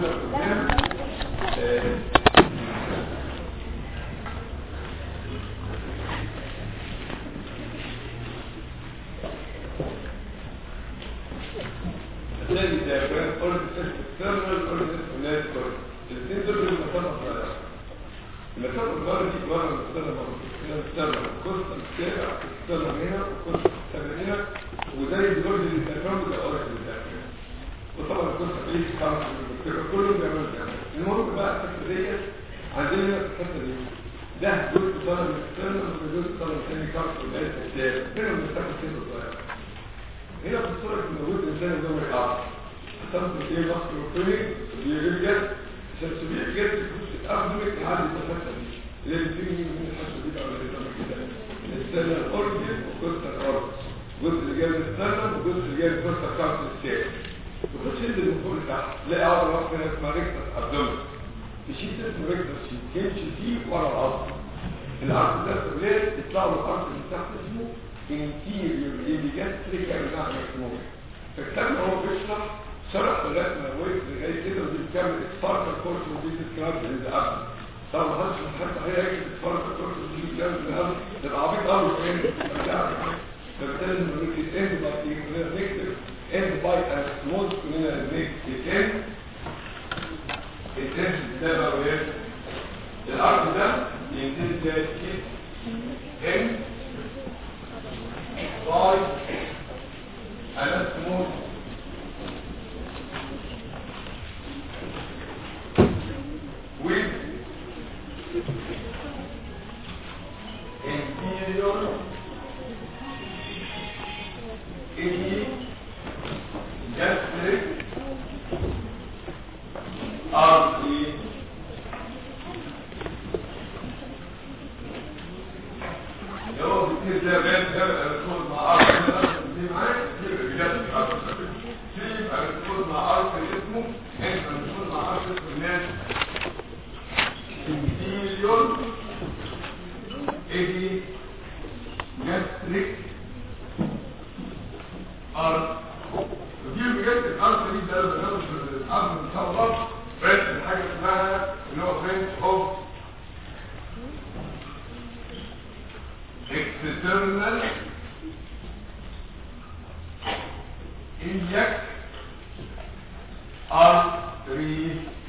الثاني دياجرام قلت اكسترنال قلت وناس قلت الاثنين دول المسافه صغيره المسافه الصغيره دي بره المسافه بره هنا اكسترنال كوستا الشارع اكسترنال هنا وكوستا اكسترنال هنا وزي الجورج اللي بتاعهم بتاع اوريك بتاعهم وطبعا الكوستا فيه خمس كلهم بيعملوا كده المهم بقى الحته ديت عندنا هنا الحته دي ده جزء طالب اكسترنال وجزء طالب ثاني كارت وناس الشارع بينهم مسافه سنه صغيره هنا في الصورة اللي موجود الإنسان الدم الأعظم حسنت إيه مصر وكوني بيجيب جد سبسبيع جد تكون تتأخذك لحد التفتة دي اللي بتيجي من الحشة دي أو اللي تعمل كده السنة الأورجن وكوستا الأورج جزء اللي جاي من السنة وجزء اللي جاي من كوستا كارت السير وتخش ينزل من فوق لتحت تلاقي أول واحد هنا اسمها ريكتس أبدومن تشيل اسمه ريكتس شيت يمشي فيه ورا العظم العظم ده سبلات يطلع له الأرض من تحت اسمه interior epigastric أجناح مسموم فالكلام هو بيشرح شرح لغاية ما وقف لغاية كده ودي بتعمل سباركال كورس ودي بتسكراب للأبد طبعا ما حدش حتى هي يكتب سباركال كورس ودي بتعمل للأبد تبقى عبيط قوي فين فبالتالي لما نكتب end by نكتب end by a small كلنا نكتب end التنس ده بقى ايه الأرض ده ينتهي زي كده end by an small with inferior any gastric artery لو بتصير ده بين ده الكود مع ارض دي معاك دي بجد في الكود مع ارض اسمه انت الكود مع ارض اسمه الناس inferior ايدي gastric ارض ودي بجد الارض دي ده بناخد الارض ان شاء الله بس حاجه اسمها اللي هو فرنش اوف external iliac artery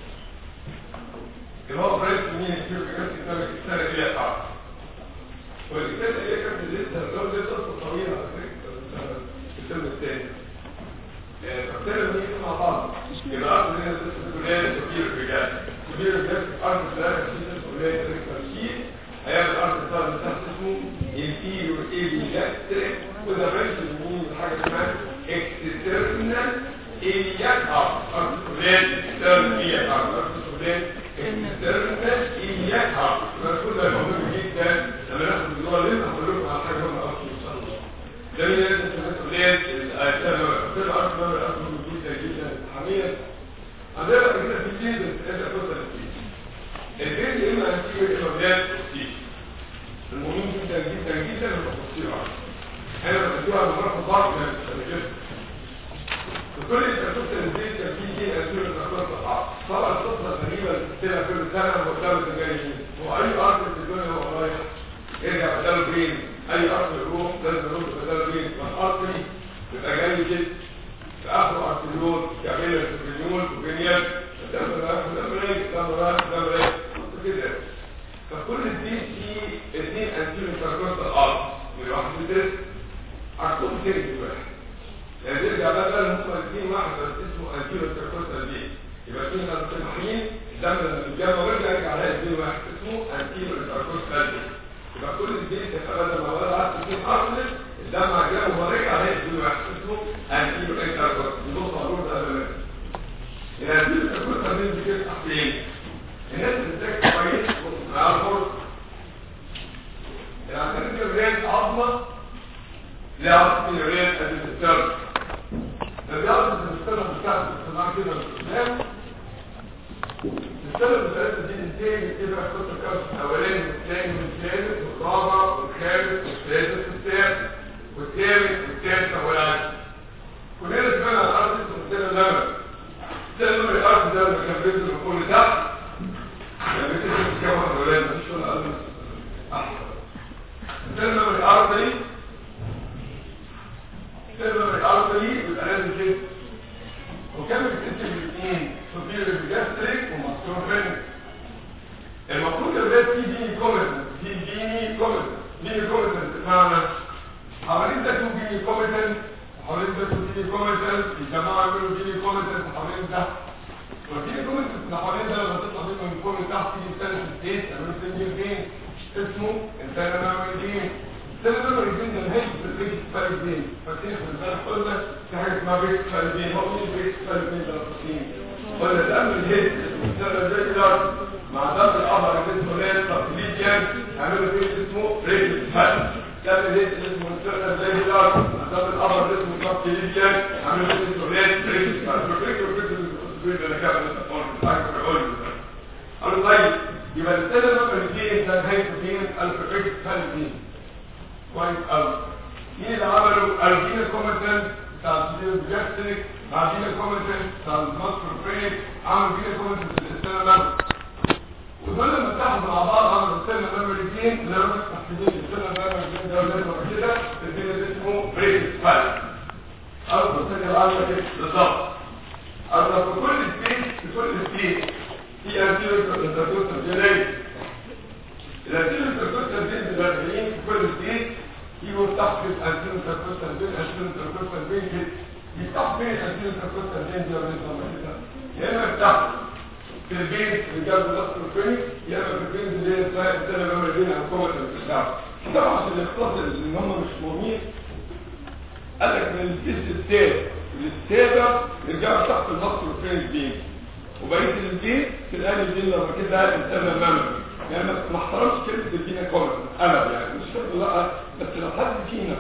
اللي هو بريس مين يصير بجد كتاب الكتاب iliac artery والكتاب iliac artery لسه الرجل ده قصه طويله على فكره الكتاب الثاني فبالتالي لما نيجي مع بعض يبقى الارض هنا لسه كلها كبير بجد كبير بجد الارض ده كلها كبير هيعمل الارض بتاع اللي تحت اسمه inferior epigastric وده برنش من حاجه اسمها external iliac artery ارض السودان external iliac artery ارض السودان external iliac artery ده كل ده مهم جدا لما ناخد الجوه اللي هقول لكم على حاجه مهمه قوي ان شاء الله ده اللي لازم السودان الارض الارض الارض جدا جدا حاميه عندنا كده في جيد انت توصل البيت يا اما هتيجي الامامات والسيس المهم جدا جدا جدا لما تفصيل عنه انا بتديها بمرة ضغط من الشبكات وكل التكتب البيت كان فيه دين اسير التكتب الصعب طبعا القصة غريبة اللي بتتلع كل سنة وقدام التجاريين واي ارض في الدنيا هو رايح يرجع بداله فين اي ارض يروح لازم يروح بداله فين فالارض يبقى جاي كده في اخر ارتريول يعمل لك سبرينيول وبنيان ده رايح ده رايح ده رايح ده رايح كده فكل دي في اثنين انتيرو انتركورتال ارض من واحد بترس عكسهم تاني واحد يعني يرجع بقى بقى هم الاثنين واحد بس اسمه انتيرو انتركورتال دي يبقى اثنين متسمحين الدم لما بيتجمع ويرجع يرجع على اثنين واحد اسمه انتيرو انتركورتال دي يبقى كل دي تبقى بدل ما ولا عارف اثنين اصل الدم عجبه ورجع على اثنين واحد اسمه انتيرو انتركورتال نبص على الرول ده قبل الانتيرو انتركورتال دي بتفتح فين؟ الناس بتذاكر كويس مع الفرص العملية الرياض عظمة لا عظمة الرياض الستر الرياض الستر بتاعت الصناعة كده بالقدام السبب بتاعت دي انتين كده كنت الكاس الاولاني والثاني والثالث والرابع والخامس والسادس والسابع والثامن والثالث والعاشر كلنا سمعنا عن الارض اسمه سنة اللمن سنة اللمن الارض ده اللي كان بينزل كل تحت يعني بتنزل كام ولا مفيش ولا قلب احسن السيرفر الارضي السيرفر الارضي بيبقى لازم كده وكم بتنتج الاثنين سوبير بجاستريك وماستروفينيك المفروض يبقى في ديني كوميتنت في ديني كوميتنت ديني كوميتنت بمعنى حوالين ده تو ديني كوميتنت حوالين ده تو ديني كوميتنت الجماعه يعملوا ديني كوميتنت حوالين ده والديني كوميتنت اللي حوالين ده لما تطلع منه من كل تحت تيجي تاني في الستيت تعملوا سنجل جين اسمه انسان ميموري جين انسان ميموري جين ده الهيد في البيت فالي جين فاكرين في البلد قلنا في حاجه اسمها بيت فالي جين هو مين بيت فالي جين ده التصميم قلنا ده من الهيد اسمه انسان زي الارض مع ضغط القمر اللي اسمه ليه تقليديا عملوا فيه اسمه ريت فالي كان الهيد اسمه انسان زي الارض مع ضغط القمر اللي اسمه تقليديا عملوا فيه اسمه ريت ريت فالي فكرة فكرة التصوير اللي كان حاجه في العلم قالوا طيب يبقى السنة نمبر اثنين ده نهاية اثنين الفريق فالدين كويس قوي مين اللي عملوا الجين الكومنتنت بتاع السيديو بجاستريك مع الجين الكومنتنت بتاع الماستر فريك عملوا جين الكومنتنت السنة نمبر ودول لما اتحدوا مع بعض عملوا السنة نمبر اثنين اللي هم تحديدين السنة نمبر اثنين ده ولاد كده الدين اللي اسمه بريك فال أول سنة العالمة كده بالظبط أصلا في كل سبيس في كل سبيس في أنتيرو انتركوستال جينيك الأنتيرو انتركوستال جين بالأربعين في كل سبيس يجوا تحت الأنتيرو انتركوستال جين أنتيرو انتركوستال جين كده يفتح فين الأنتيرو انتركوستال جين دي ولا كده يا إما يفتح في البيت اللي جنب الأصل الفيني يا إما في البيت اللي هي اسمها السنة لما الجين هتكون الإسلام طبعا عشان يختصر إن هم مش مهمين قال لك من السبيس الثالث للسابع يرجعوا تحت البطل والفين الدين وبقية الدين في الآن الدين لما كده الإنسان أمامه يعني ما احترمش كلمة الدين كومنت أنا يعني مش شرط لا بس لو حد فينا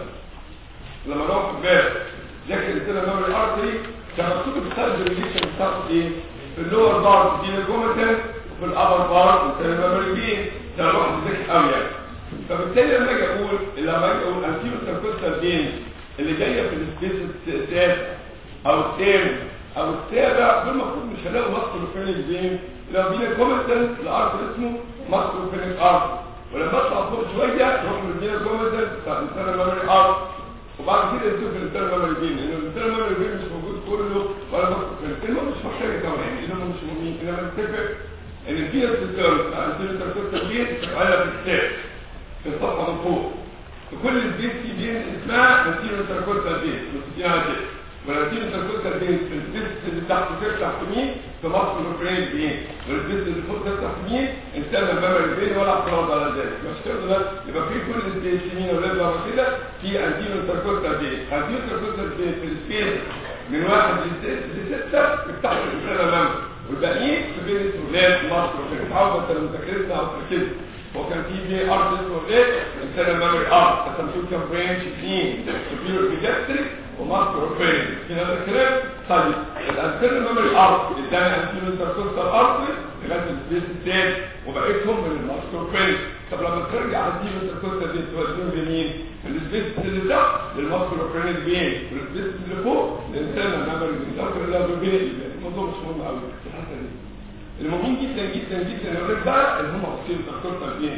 لما نقف في الباب ذاكر الإنسان أمام الأرتري كان مكتوب الثالث الريليشن بتاعته إيه؟ في اللور بار الدين الكومنت وفي الأبر بار الإنسان أمام الدين ده الواحد ذكي قوي يعني فبالتالي لما أجي أقول لما أجي أقول أنتيرو تركوستال دين اللي جايه في السبيس السادس او الثامن او السابع دول المفروض مش هلاقوا ماسكولوفينيك فين لو بينا كومنتنت الارض اسمه ماسكولوفينيك ارض ولما اطلع فوق شويه نروح للبينا كومنتنت بتاع الانسان الميموري ارض وبعد كده نشوف الانسان الميموري فين لان الانسان الميموري فين مش موجود كله ولا ماسكولوفينيك المهم مش محتاجه كمان انما مش مهمين انما نتفق ان الفينا سيستم بتاع الانسان التركيز شغاله في السادس في الصفحه من فوق في كل البيت في بين اسمها نتيجة تركوزة بيت نتيجة بيت ونتيجة تركوزة بيت في البيت اللي تحت تفتح في مين في مصر الفرين بين والبيت اللي فوق تفتح في مين انسان المبرر بين ولا اعتراض على ذلك مش كده بس يبقى في كل البيت يمين ولاد لما كده في انتيجة تركوزة بيت انتيجة تركوزة بيت في السبيس من واحد لستة تفتح الانسان امامه والباقيين في بين ولاد مصر الفرين تعود انت لو ذاكرتنا او تركزت وكان في بي ارض اسمه ايه انسان ميموري ارض قسمتوه كام برانش اثنين سوبيريور بيجاستريك وماستر اورفين في هذا الكلام طيب الانسان ميموري ارض اداني انسان انتركوستال ارض لغايه السبيس الثاني وبقيتهم من الماستر اورفين طب لما ترجع على الدين انتركوستال دي توديهم لمين؟ السبيس اللي تحت للماستر اورفين بين والسبيس اللي فوق للانسان ميموري بين الموضوع مش مهم قوي في الحته دي المهم جدا جدا جدا الولاد بقى اللي هم عاصين تذكرت الدين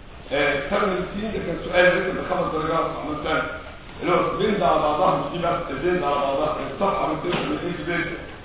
ثمن السنين ده كان سؤال لسه بخمس درجات عمل ثاني اللي هو البنز على بعضها مش دي بس البنز على بعضها الصفحه من تسعه من ايه بنز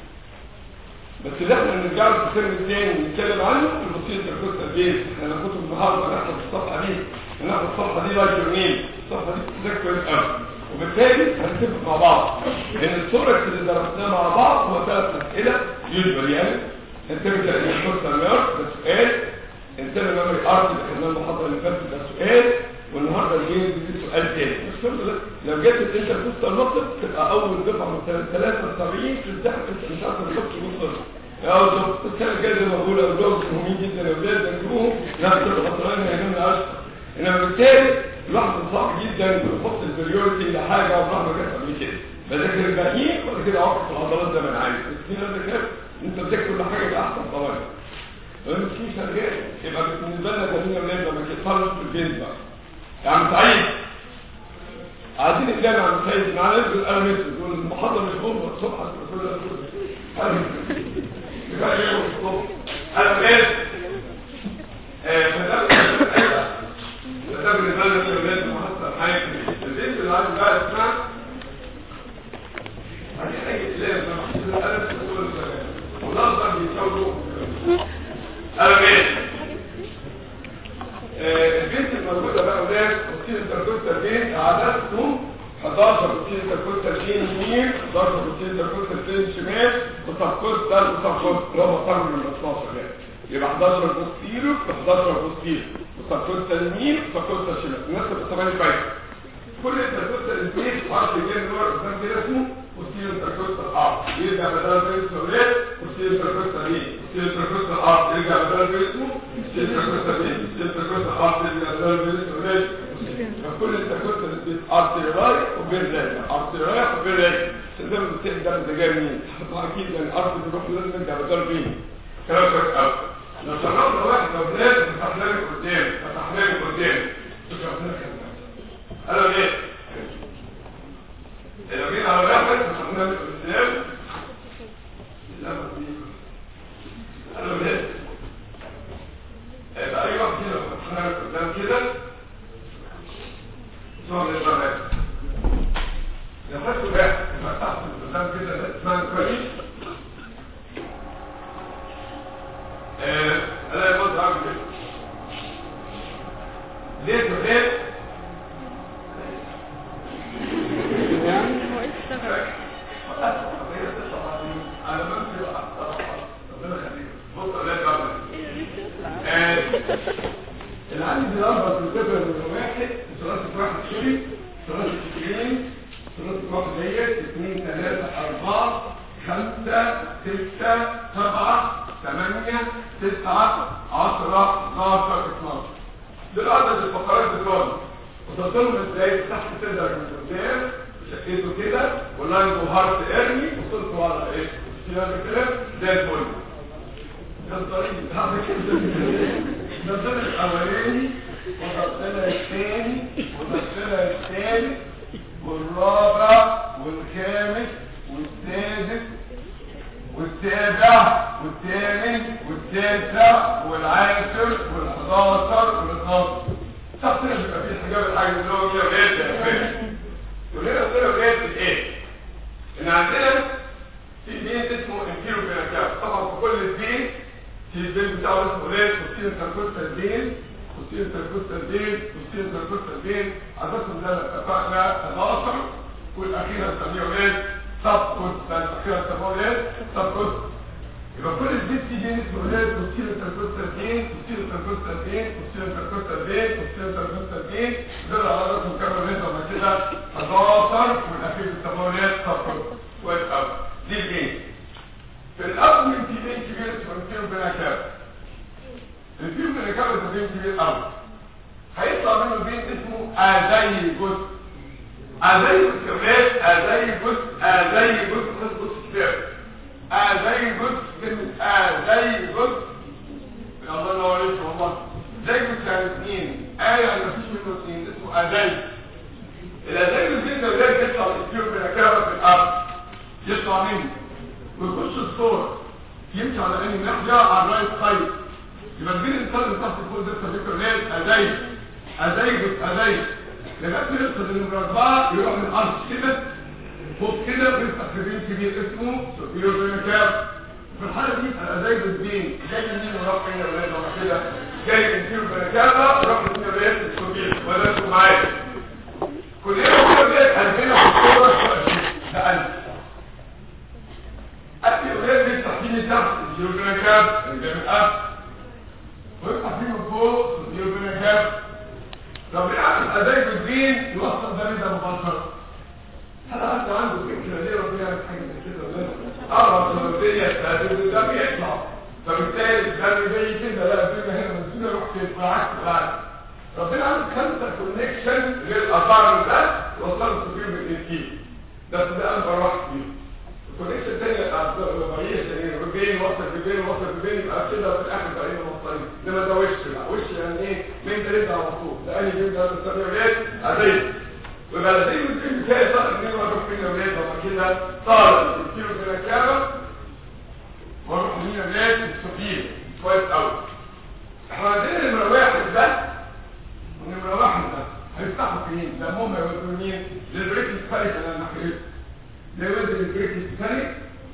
بس اللي احنا نرجع له في الترم الثاني ونتكلم عنه الوصيه تذكرت الدين احنا كنت النهارده ناخد الصفحه دي ناخد الصفحه دي لايك يومين الصفحه دي بتذاكر كويس قوي وبالتالي هنتفق مع بعض ان الصورة اللي درسناها مع بعض هو ثلاث اسئله يجبر يعني انت بتلاقي الدكتور سمير ده سؤال انت الميموري ارت اللي خدناه المحاضره اللي فاتت ده سؤال والنهارده الجيم دي سؤال تاني مش كده لو جت انت بوست المطلب تبقى اول دفعه من سنه 73 في الزحف انت مش عارف تحط مصر يا دكتور السنه الجايه زي ما بقول اولاد مهمين جدا يا اولاد ذاكروهم نفس الخطرين هيجوا اشهر انما بالتالي الواحد صعب جدا يحط البريورتي لحاجه عمرها ما جت قبل كده بذاكر الباقيين وبعد كده اوقف العضلات زي ما انا عايز بس في ناس كده انت بتذاكر كل حاجه باحسن طبعا لما في شغال يبقى بالنسبه لنا خلينا ولاد لما تتصرف في البيت بقى يا عم سعيد عايزين نتكلم عن سعيد معانا نزل انا مثل والمحاضره مش بوم الصبح رسول الله يبقى انا بقيت فده ده بالنسبه لي الولاد محصل حاجه البنت اللي عايز بقى اسمها هذه اي كلام انا بقول ونظر بيساوي انا بقيت البنت الموجوده بقى اولاد وكيل التركوز بين عددهم 11 وكيل التركوز بين يمين 11 وكيل التركوز بين شمال وتفكوز ثالث وتفكوز ربع قرن من 12 يعني يبقى 11 بوستيرو 11 بوستيرو وتفكوز يمين وتفكوز شمال الناس بتسمعني كويس كل التركوز الاثنين عارف يجي اللي هو قدام كده اسمه وكيل التركوز الارض يرجع بدل بين الاولاد وكيل التركوز يمين وكيل التركوز الارض يرجع بدل بين اسمه وكيل التركوز يمين وكيل التركوز الارض يرجع بدل بين الاولاد فكل التكوت اللي ارتيراي وبين رجل ارتيراي وبين رجل لازم تقدر ده جاي منين اكيد ان الارض بتروح لازم ترجع بدل بين كلام كويس قوي لو شربنا واحد لو بلاد فتح لنا قدام فتح لنا قدام شوف ربنا كان انا ليه لو جينا على واحد فتح لنا قدام لا ما انا ليه يبقى اي واحد كده فتح لنا قدام كده صور للبنات نفسه بقى فتحت القدام كده اسمها كويس انا الموت عامل كده ليه تخيل هو اشتغل على منزل ربنا يخليك بص اولاد بعمل العدد الاربع بتبقى من واحد ثلاثة واحد سوري ثلاثة اثنين ثلاثة واحد ديت اثنين ثلاثة أربعة خمسة ستة سبعة ثمانية تسعة عشرة 12 12 دول عدد الفقرات بتوعنا وصلت لهم ازاي تحت صدرك من قدام شقيته كده واللاين وهارت ارمي وصلت على ايه؟ اشتغل كده زي الفل ده الطريق بتاع كده ده الدور الاولاني وضغطنا الثاني وضغطنا الثالث والرابع والخامس والسادس والسابع والثامن والتاسع والعاشر والحداشر والاتناشر تحتنا بيبقى في حاجات الحاجة اللي هو كده بجد يا فندم وليه قلت له بجد ايه؟ ان عندنا في دين اسمه انفيرو بينكاف طبعا في كل الدين في الدين بتاعه اسمه ليه؟ وفي انتركوستا الدين وفي انتركوستا الدين وفي انتركوستا الدين عددهم زي ما اتفقنا 11 والاخيره بنسميه ايه؟ سب كوستا الاخيره بنسميه ايه؟ سب كوستا يبقى كل البيت في دين اسمه ولاد وتصير انتركوستا الدين وتصير انتركوستا الدين وتصير انتركوستا الدين وتصير انتركوستا الدين دول عددهم كام ريزه ما كده 11 والاخير بنسميه ايه؟ سب كوستا كويس قوي دي البيت في الأرض من كبير كبير اسمه الفيلم بنكاب الفيلم بنكاب ده فيلم كبير قوي هيطلع منه بين اسمه آزاي جزء آزاي كمان آزاي جزء آزاي جزء خد بص كتير آزاي جزء كلمة آزاي جزء يا الله ينور عليك والله زي جزء يعني اثنين آية ولا مفيش منه اثنين اسمه آزاي الآزاي جزء ده ولاد يطلع الفيلم بنكابة في الأرض يطلع منه ويخش الصورة يمشي على أي ناحية على الرايت سايد يبقى البين الإنسان اللي تحت الفول ده فكر ليه أزاي أزاي بس أزاي لغاية ما يوصل للنمرة أربعة يروح من الأرض كده فوق كده ويفتح في بين كبير اسمه سوبيرو بينكاب في الحالة دي الأزاي بالبين جاي منين وراح فين يا ولاد ولا كده جاي من سوبيرو بينكابة وراح من سوبيرو السوبير ولا انتوا معايا كلنا كده بيت هنزلنا في الصورة ده ألف أكل أولاد يفتح فيه تحت الجيوبنا كاب الجامع الأب ويفتح فيه من فوق الجيوبنا كاب لو بيعمل أداء بالدين يوصل ده ده مباشرة هل أنت عنده فكرة ليه ربنا يعمل حاجة زي كده ولا لا؟ أقرب من الدنيا التهديد ده بيطلع فبالتالي الدم زي كده لا الدنيا هنا منزولة يروح كده بالعكس بالعكس ربنا عامل خمسة كونكشن غير الأربعة من ده وصلوا فيهم الإنتيج ده ده أكبر واحد فيهم الكونكشن الثانية الرباعية الثانية ربين وصل ببين وصل ببين يبقى كده في الآخر بقينا موصلين إنما ده وش لا وش يعني إيه مين تريد على طول ده أي جيم ده بنسميه ولاد أزاي ويبقى الأزاي من الفيلم بتاعي صار إني وأروح فين ولاد وما كده صار الكيلو من الكامل وأروح مين ولاد السفير كويس قوي احنا عندنا نمره واحد ده ونمره واحد ده هيفتحوا فين؟ ده هم يودوا مين؟ للبريك الفارق اللي انا حكيت ده يودي للبريك الفارق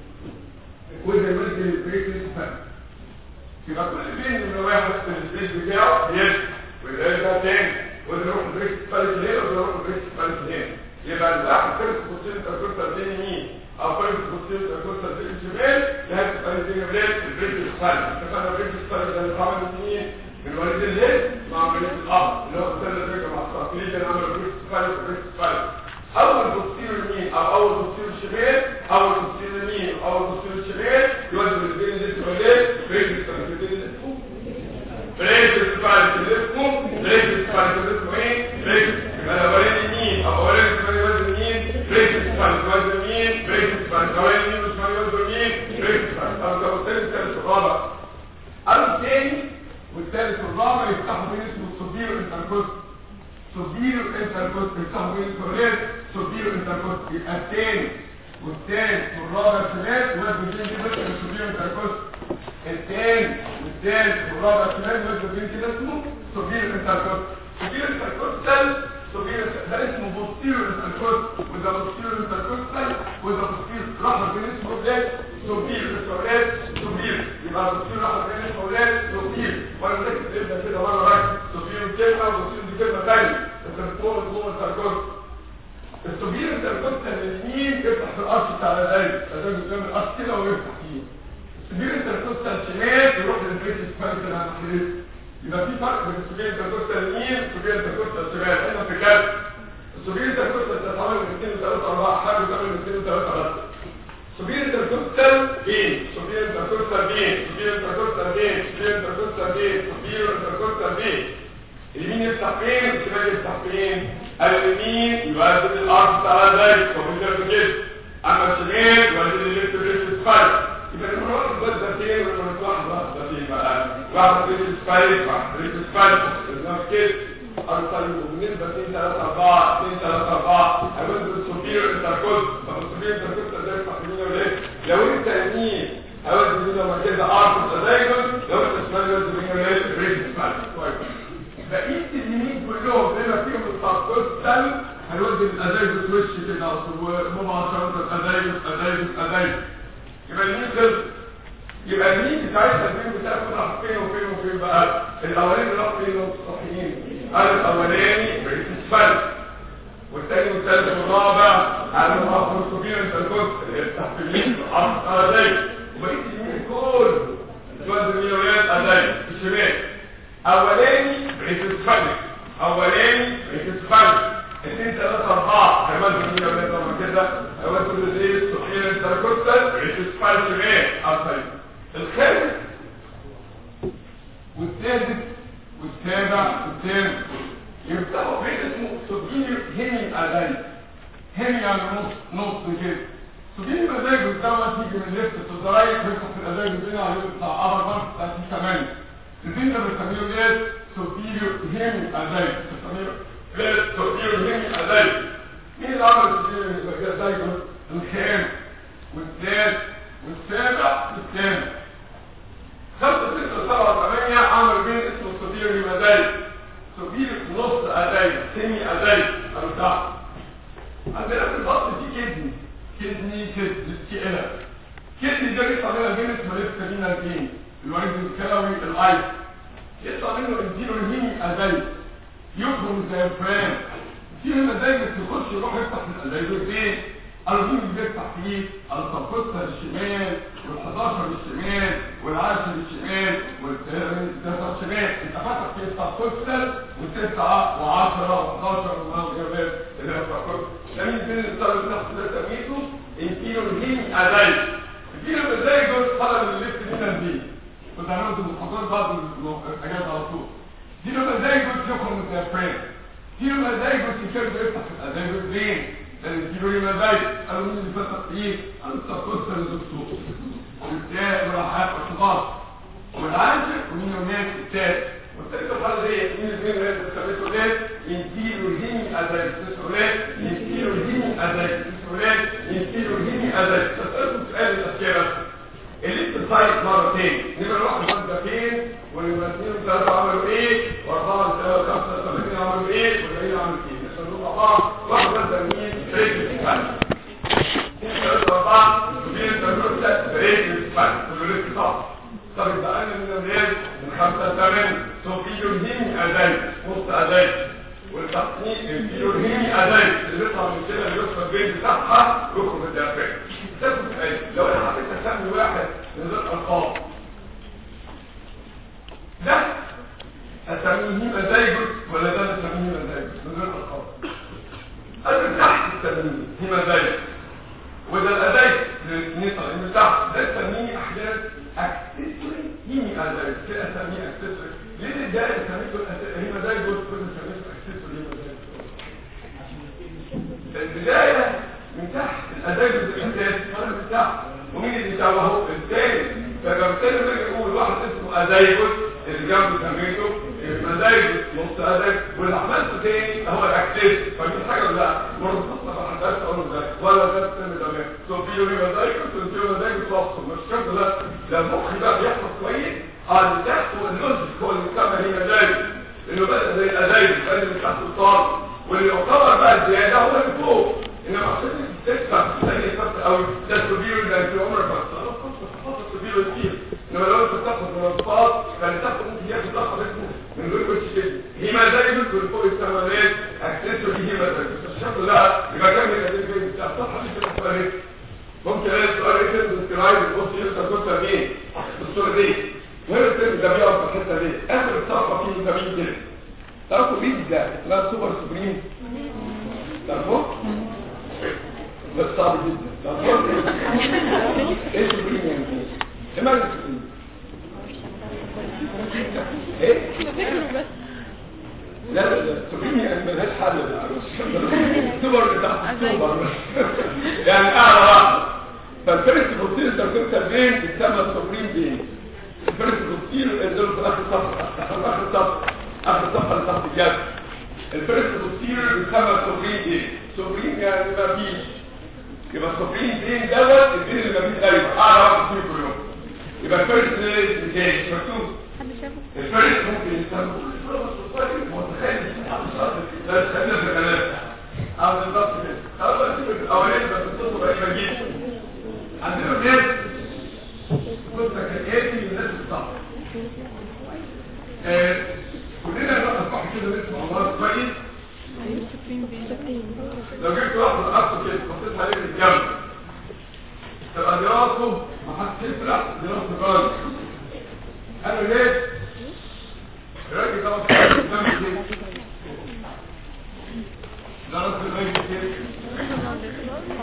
وده يودي للبريك الفارق يبقى كل بين نمره واحد في السبيس بتاعه يد وده يرجع تاني وده يروح البريك الفارق هنا وده يروح البريك الفارق هنا يبقى الواحد فارق بوتين تركوز تاني يمين او فارق بوتين تركوز تاني شمال لازم فارق بين البريك الفارق اتفقنا البريك الفارق ده اللي عمل مين؟ من وليد الليل مع وليد الاب اللي هو قتل الرجل مع الصافلين اللي عمل بريكس فايل وبريكس فايل اول بوستير يمين او اول بوستير شمال اول بوستير يمين او اول بوستير شمال يودي الاثنين اللي اسمه وليد بريكس فايل اللي اسمه بريكس فايل اللي اسمه بريكس فايل اللي اسمه ايه بريكس يبقى الاولاني يمين او اولاني شمال يودي يمين بريكس فايل يودي يمين بريكس فايل الاولاني يمين وشمال يودي يمين بريكس فايل طب لو الثاني الثالث الرابع الثاني والثالث والرابع يفتحوا بين اسمه السوبيرو انتركوست سوبيرو انتركوست يفتحوا بين الفرولات سوبيرو انتركوست يبقى الثاني والثالث والرابع شمال ويبقى بين كده اسمه سوبيرو انتركوست الثاني والثالث والرابع شمال ويبقى بين كده اسمه سوبيرو انتركوست سوبيرو انتركوست سوبيرو ده اسمه بوستيرو انتركوست وده بوستيرو انتركوستال وده بوستيرو راح بين اسمه ده سوبيرو الفرولات سوبيرو يبقى بوستيرو راح بين الفرولات سوبيرو وانا مركز ابدا كده مره راجل سوبيرو كلمه وبوستيرو دي كلمه ثانيه انت بتقول جوه الانتركوست السوبيرو انتركوستال اليمين يفتح في القص بتاع القلب لازم قدام القص كده ويفتح فيه السوبيرو انتركوستال شمال يروح للبريتش سبايس اللي انا حكيت يبقى في فرق بين السوبيرو انتركوستال اليمين والسوبيرو انتركوستال شمال هنا في كده السوبيرو انتركوستال تتعامل من 2 3 4 حاجه بتعمل من 2 3 4 سوبيرو انتركوستال بين سوبيرو انتركوستال بين سوبيرو انتركوستال بين سوبيرو انتركوستال بين سوبيرو انتركوستال بين اليمين يفتح فين والشمال يفتح فين اليمين يودي الارض بتاع ذلك وبالتالي كده اما الشمال يودي الليفت بريست سبايك يبقى لما نروح بس ده فين ولما نروح بس ده فين بقى واحد بريست سبايك واحد بريست سبايك بالظبط كده أرسل بالنسبة 2 3 4 2 3 4 هيودي السوبيرو انتركوست طب السوبيرو انتركوست ده يفتح يمين ولا ايه؟ لو انت يمين هيودي يمين لما كده ارض تدايجون لو انت شمال يودي يمين ولا ايه؟ بريست سبايك كويس بقيه اليمين كلهم بما فيهم التركوستال هنودي الازايز وش كده ومباشره الازايز ازايز ازايز يبقى اليمين خلص يبقى اليمين بتاعتها اليمين بتاعتها راح فين وفين وفين بقى الاولاني راح فين والصحيحين الاولاني بريس سبايك والثاني والثالث والرابع على المخرج كبير انت الكوست اللي يفتح في اليمين حرف ازايز وبقيه اليمين كله تودي اليمين ازايز في الشمال اولاني ريتسفالك اولاني ريتسفالك اثنين ثلاثة اربعة هيودوا مين يا ولاد لما كده هيودوا لزي الصحيح التركوستال ريتسفالك شمال اصلي الخامس والسادس والسابع والثامن يفتحوا بيت اسمه سوبينيو هيمي ازاي هيمي يعني نص نص كده سوبينيو ازاي دوت يجي من لفت الزراير بيفتح في الازاي بينا عليه بتاع ابر بارت بتاع 8 البنت بنسميه ايه سوبيريو هيمي ازاي بنسميه ايه سوبيريو هيمي ازاي مين اللي عمل سوبيريو ازاي الخام والثالث والسابع والثامن خمسة ستة سبعة ثمانية عمل بين اسمه سوبيريو هيمي ازاي سوبيريو نص ازاي سيمي ازاي او تحت عندنا في البطن في كدني كدني كدني تقيلة كدني ده بيطلع منها بين اسمه لسه بينا الجين الوريد الكلوي الايس يطلع منه اديله الهيمي ازاي يخرج زي الفران في هنا دايما تخش يروح يفتح في الازايز فين الهيمي بيفتح فيه الصفوتة للشمال وال11 للشمال والعاشر للشمال والتسعة الشمال انت فاتح في الصفوتة والتسعة و10 و11 والمغربات اللي هي الصفوتة ده مين بين الصار اللي تحت ده تميته انتيرو الهيمي ازاي الهيمي ازاي جزء طلب الليفت هنا دي كنت عملت المحاضرات بعض الحاجات على طول دي لما ازاي كنت يخرج من الفريم دي لما ازاي كنت يكاد يفتح في الازاي ليه لان دي لما ازاي قالوا مين اللي فتح فيه قالوا التكسر الدكتور والتاء والراحات والخلاص والعاشر ومين الناس التاء والثالث الحاله دي مين الاثنين اللي بتسميته ده ينتيلو الهيمي ازاي تسولات ينتيلو الهيمي ازاي تسولات ينتيلو الهيمي ازاي تسألكم سؤال الأخيرة الاتصايد مرتين نمرة واحد ده فين صح طب يبقى انا من الرياض من خمسة ثمانية سوفيو هيمي اداي نص اداي والتصنيف الفيو هيمي اداي اللي بيطلع من كده اللي يوصل بين بتاعها ركن الدافع تاخد ايه لو انا حبيت اسمي واحد من غير القاب ده اسميه مزايجس ولا ده اسميه مزايجس من غير القاب انا تحت التمييز هي مزايجس وده الاداي للنيطة اللي تحت ده اسميه احداث اكسسوري هيمي اداي في اسميه اكسسوري ليه ده سميته هي مزايجس كل سميته اكسسوري هي مزايجس البداية من تحت الأداة بالإحداث أنا من تحت ومين اللي تابعه الثاني فبالتالي لما يقول واحد اسمه أدايبوس اللي جنبه سميته مزايبوس نص أداي واللي عملته تاني هو الأكسس فدي حاجة ولا لا وربطنا ما حدث أقول ده ولا ده السن ده سو في يومي مزايبوس وفي مزايبوس وصل مش كده لا ده مخي بقى بيحفظ كويس اه اللي تحت والنص هو اللي كما هي مزايبوس انه بدأ زي الأدايبوس اللي من تحت الطار واللي يعتبر بقى الزيادة هو اللي فوق انما عشان تدفع ثانية فترة او ده السبيل اللي في عمرك بس انا خلاص السبيل كتير انما لو انت بتاخد منصات فانت تاخد ممكن ياخد تاخد اسمه من غير كل شيء هي ما زي ما تقول فوق السماوات اكسسوري هي ما زي بس الشرط لا يبقى كمل الادله دي بتاع صح مش السؤال ممكن الاقي السؤال ايه كده السلايد بص يقدر كنت مين الصوره دي وهنا الترم ده بيقف في الحته دي اخر الصفحه فيه ده مين كده تعرفوا مين ده اسمها سوبر سبريم تعرفوا بس صعب جدا تعرفوا ايه سبريم يعني ايه معنى سبريم ايه لا لا لا سبريم يعني ملهاش حل سوبر بتاع سوبر يعني اعلى واحد فالفرس بروتين التركيب بين يتسمى سبريم بين الفرس بروتين اللي في اخر صفحه اخر صفحه اخر صفحه اللي تحت الجبل الفرس بروتين بيتسمى سبريم بين سبريم يعني ما فيش يبقى السبريم بين دوت البين اللي ما فيش ايوه اعلى واحد فيه كل يوم يبقى الفرس مش مكتوب الفرس ممكن يسمى متخيل بس خلينا في الكلام اه بالظبط كده خلاص بقى سيبك الاولاني بس الصوت بقى يجيب عندنا ناس كنت كاتب الناس الصح آه، كلنا نروح نصح كده نسمع الله كويس لو جبت واحد رقصه كده حطيت عليه من الجنب تبقى دراسته ما حدش يفرح دراسته خالص انا ليه الراجل ده قدام كده دراسه الراجل كده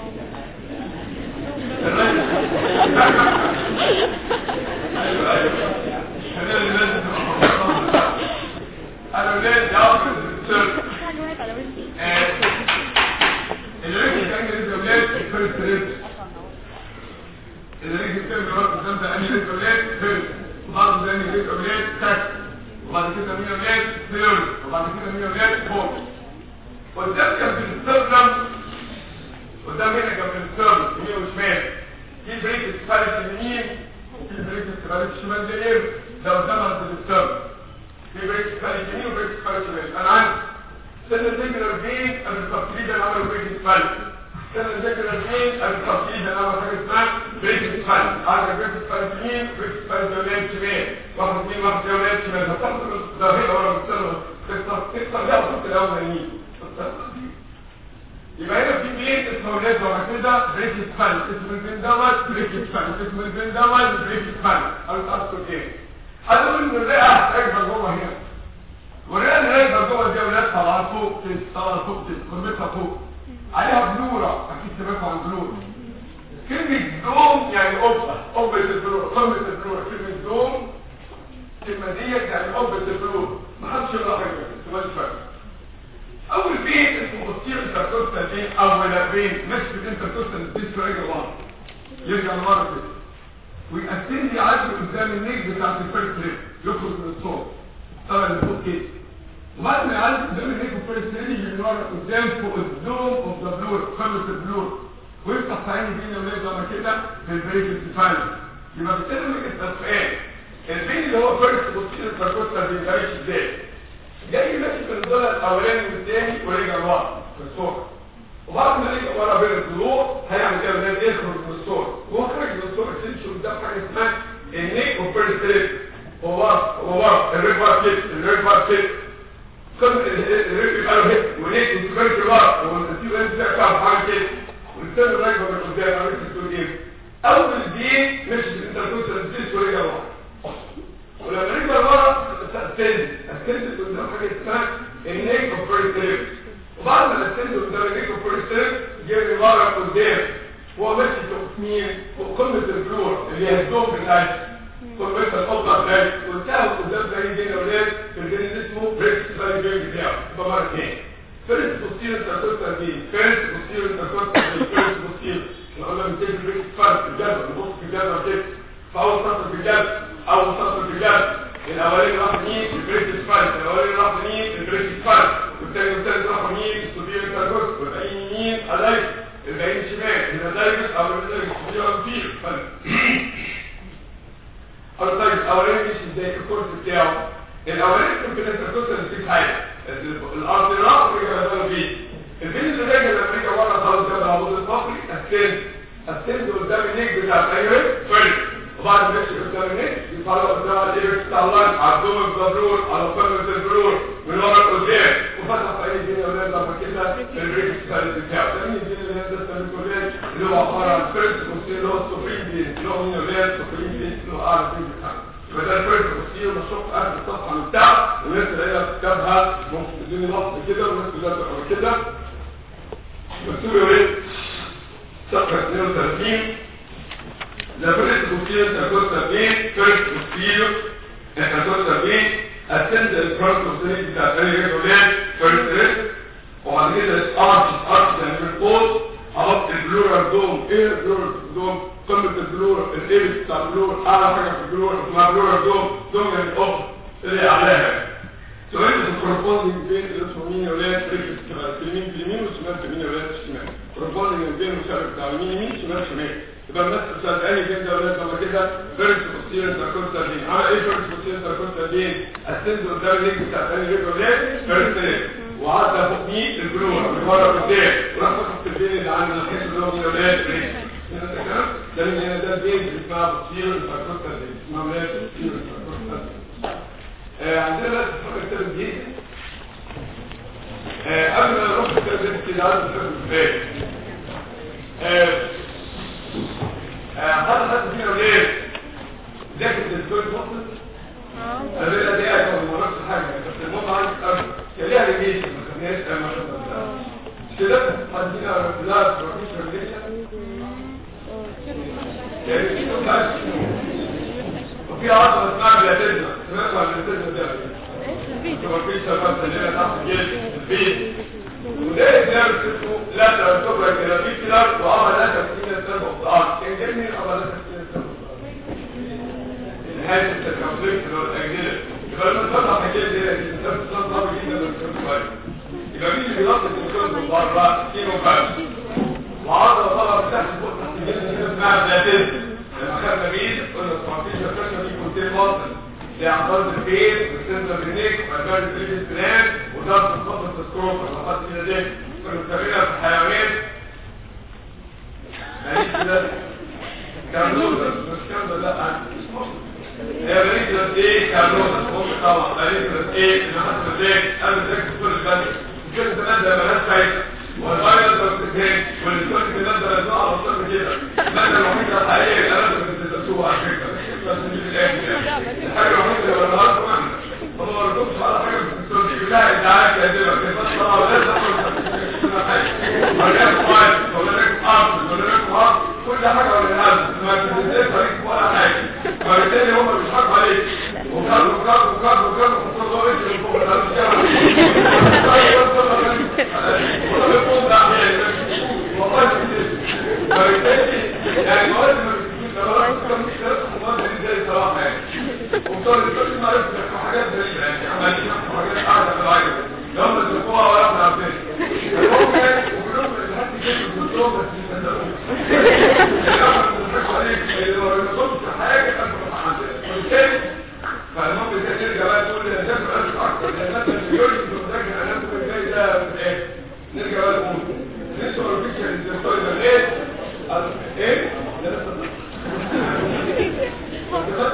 ايوه ايوه خلينا لازم انا ولاد يعرف السر الرجل كان لازم ولاد فيرست ريد الرجل كان بيقعد قدام ده اني ريد ولاد فيرست وبعد ده اني ريد ولاد تك وبعد كده مين ولاد ثيرد وبعد كده مين ولاد فوق قدام كان في السيرلم قدام هنا كان في السيرلم يمين وشمال في بريك استفادة اليمين وفي بريك استفادة الشمال ده ايه ده قدام عند السيرلم في بريك استفادة اليمين وبريك استفادة الشمال انا عندي سنة ذكر البيت قبل التفصيل اللي عملوا بريك استفادة سنة ذكر البيت قبل التفصيل اللي عملوا حاجة اسمها بريك استفادة عندك بريك استفادة اليمين بريك استفادة اليمين شمال واحد اثنين واحد يمين شمال هتاخد الظاهرة ورا بالسنة تكسر تكسر ده وتحط الاولانيين يبقى هنا في بيت اسمه ولاد ورا كده بريك سبان اسم البين دوت بريك سبان اسم البين دوت بريك سبان قالوا تقصد ايه هنقول ان الرئه راكبه جوه هنا والرئه اللي راكبه جوه دي ولاد طبعا فوق طبعا فوق قمتها فوق عليها بلوره اكيد سمعتوا عن بلوره كلمه دوم يعني قبه قبه البلوره قمه البلوره كلمه دوم الكلمه ديت يعني قبه البلوره ما حدش يقرا حاجه انتوا مش فاهم اول بيت اسمه بطير انتركوستال بين اول بين مش بين انتركوستال بين شويه ورا يرجع لورا كده ويقسم لي عدل قدام النيك بتاعت الفيرست ريب يخرج من الصوت طبعا اللي فوق كده وبعد ما يعدي قدام النيك والفيرست ريب يجي من ورا قدام فوق الدوم اوف ذا بلور خمس البلور ويفتح في عيني بين ولاد لما كده في البريك السفالي يبقى بالتالي لما التسقيل البين اللي هو فيرست بطير انتركوستال بين جايش ازاي جاي ماشي في الضلع الاولاني والثاني ورجع لورا في الصوره وبعد ما رجع ورا بين الضلوع هيعمل كده بدل يخرج من الصوره وهو خارج من الصوره تمشي قدام حاجه اسمها النيك وفيرست ريب هو هو الريب بار كده الريب بار كده كل الريب يبقى له هيب ونيك وفيرست بار والتيو انت ده كام حاجه كده والثاني رايح من قدام عارف تقول ايه اول دي مش انت كنت تنسيت ورجع ورا ولما رجع ورا التنس التنس قدام حاجه اسمها النيك وفيرست ريب وبعد ما التنس قدام النيك وفيرست ريب جاي ورا قدام هو ماشي فوق مين فوق قمة الفلور اللي هي الدوم بتاعتي فوق بيت القطة بتاعتي وانتهى قدام زي دين اولاد في الجن اسمه بريكس زي جيم بتاعه ده مرة اثنين فيرست بوستير انتركوستال دي فيرست بوستير انتركوستال دي فيرست بوستير احنا قلنا بنتكلم بريكس فرق في الجدول نبص في الجدول كده فاول سطر في الجدول اول سطر في الجدول الاولاني راح مين البريكس فرق الاولاني راح مين البريكس فرق والثاني والثالث راح مين البوستير انتركوستال والباقيين يمين الايك الباقيين شمال المدارس او المدارس فيها كتير الطيب الاولاني مش ازاي الكورس بتاعه الاولاني ممكن انت توصل لسيب حاجه الارض راح ورجع مثلا فيه البين اللي راجع لما رجع ورا خلاص جاب العمود الفقري السن السن قدام النيك بتاع الايوه فرق وبعد ما يمشي قدام النيك يطلع قدام الايوه بتاع اللانش على الدوم الزبرور على قمه البرور من ورا لقدام وفتح في اي دنيا اولاد لما كده البريك ستايل بتاعه ده مين الدنيا اللي هي ده الكولات اللي هو عباره عن فيرست كونسيل اللي هو السوبريم دي اللي هو مين اولاد سوبريم دي اللي هو اعلى فين بتاعه يبقى ده الفيرست كونسيل مشروع في اخر الصفحه من بتاعه والناس اللي هي كتابها ممكن تديني نص كده والناس كلها تبقى كده مكتوب يا ولاد صفحه 32 لا فيرست كونسيل تاكوستا بين فيرست كونسيل تاكوستا بين السند الفرنس والسند بتاع الثاني ريجولات فيرست ريسك وبعد كده ارش ارش يعني من القوس احط البلورال دوم ايه البلورال دوم قمه البلور الايبس بتاع البلور اعلى حاجه في البلور اسمها بلورال دوم دوم يعني الاوف اللي اعلاها سؤال الكوربوزنج بين الاسمين يا ولاد اليمين في اليمين والشمال في اليمين يا ولاد في الشمال الكوربوزنج بين المشارك بتاع اليمين يمين شمال شمال يبقى الناس بتسألني كده يا ولاد لما كده فيرست بوستير انتركوستال دين على ايه فيرست بوستير انتركوستال دين السنس قدام الليج بتاع الثاني ريج ولاد فيرست ريج وعدى فوق مين البلور اللي ورا قدام وراح تحت الدين اللي عند الحيط اللي هو مين ولاد ريج ده من هنا ده الدين اللي اسمها بوستير انتركوستال دين اسمها ولاد بوستير انتركوستال دين عندنا بس كتاب الدين قبل ما نروح كتاب الدين كده عايز نفهم ازاي هذا هذا فينا ليه ذاكر الدكتور مصر انا بقى دي ايه ما نفس حاجه بس المهم عندي الارض كان ليها ريليشن ما خدناش ما شاء الله كده حد فينا لا بروفيشنال ريليشن وفي عضله اسمها بلاتيزما سمعت عن البلاتيزما ده بروفيشنال مثلا هنا تحت الجلد البيت وده اكزام اسمه لا ترتبط الى بيتلر وعمل لك تسكين السبب والضعف كان جميل عمل لك تسكين السبب الحاجة التكافليك اللي هو الأجهزة يبقى لما تفتح حكاية دي الإنسان بتصاب صعب جدا من الكلام كويس يبقى مين اللي بيضغط الكلام بالبار بقى كيلو خمس وعضلة طبعا بتاعت فوق تحت الجلد كده اسمها بلاتيز لما خدنا مين قلنا 17 فرشة دي كونتين مصر دي عضلة البيت والسنتر بالنيك وعضلة البيت السنان وضغط الخطة السكروب الخطة كده دي كنا بنستخدمها في الحيوانات ماليش كده كارلوزا مش كارلوزا لا مش مصر هي ماليش ايه كارلوزا مصر طبعا ماليش ايه ان حتى ازاي انا ازاي في كل البلد كده زمان ده مالهاش فايده والفايده والسكين والسكين كده ده لازم على طول كده الماده الوحيده الحقيقيه اللي لازم تدرسوها على فكره بس مش الاخر الحاجه الوحيده اللي وراها كمان هم ما ردوش على حاجه في السوري بالله انت عارف يا دي بس طبعا لازم ولا فايل ولا ارض ولا ارض كل حاجه ولا هذا ما تدرس فريق ولا حاجه فبالتالي هم بيضحكوا عليك وكان وكان وكان وكان وكان وكان وكان يعني مواد ما بتجيش صراحه مش لازم مواد دي زي صراحه يعني وصار الكل ما يفتح حاجات غريبه يعني عمالين حاجات قاعده في العجل لما تشوفوها ولا احنا عارفين المهم يعني وكلهم لحد كده الدكتور بس يصدقوه حاجه وبالتالي فالمهم ده ترجع بقى تقول لي ده سؤال اكتر لان مثلا اليوري بتذاكر انا ممكن ازاي ده ايه نرجع بقى نقول لسه ما فيش الدكتور ده ايه ايه ده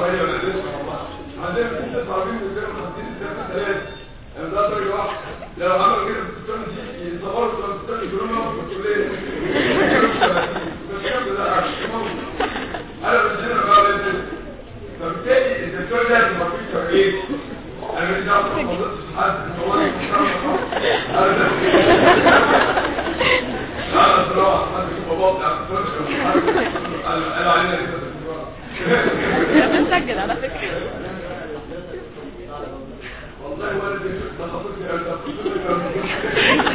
شويه ولا لسه والله عندنا لسه عارفين قدام 50 سنه ثلاثه انا ده طريق واحد لو عمل كده في السنه دي يصوروا في السنه يقولوا لنا في الكليه بس كده ده انا بس هنا بقى لازم فبالتالي الدكتور ده ما فيش ايه انا مش عارف ما قلتش حد هو انا لا صراحه حد في بابا بتاع الدكتور قال علينا كده بنسجل على فكرة والله ولا ده خطتني قال ده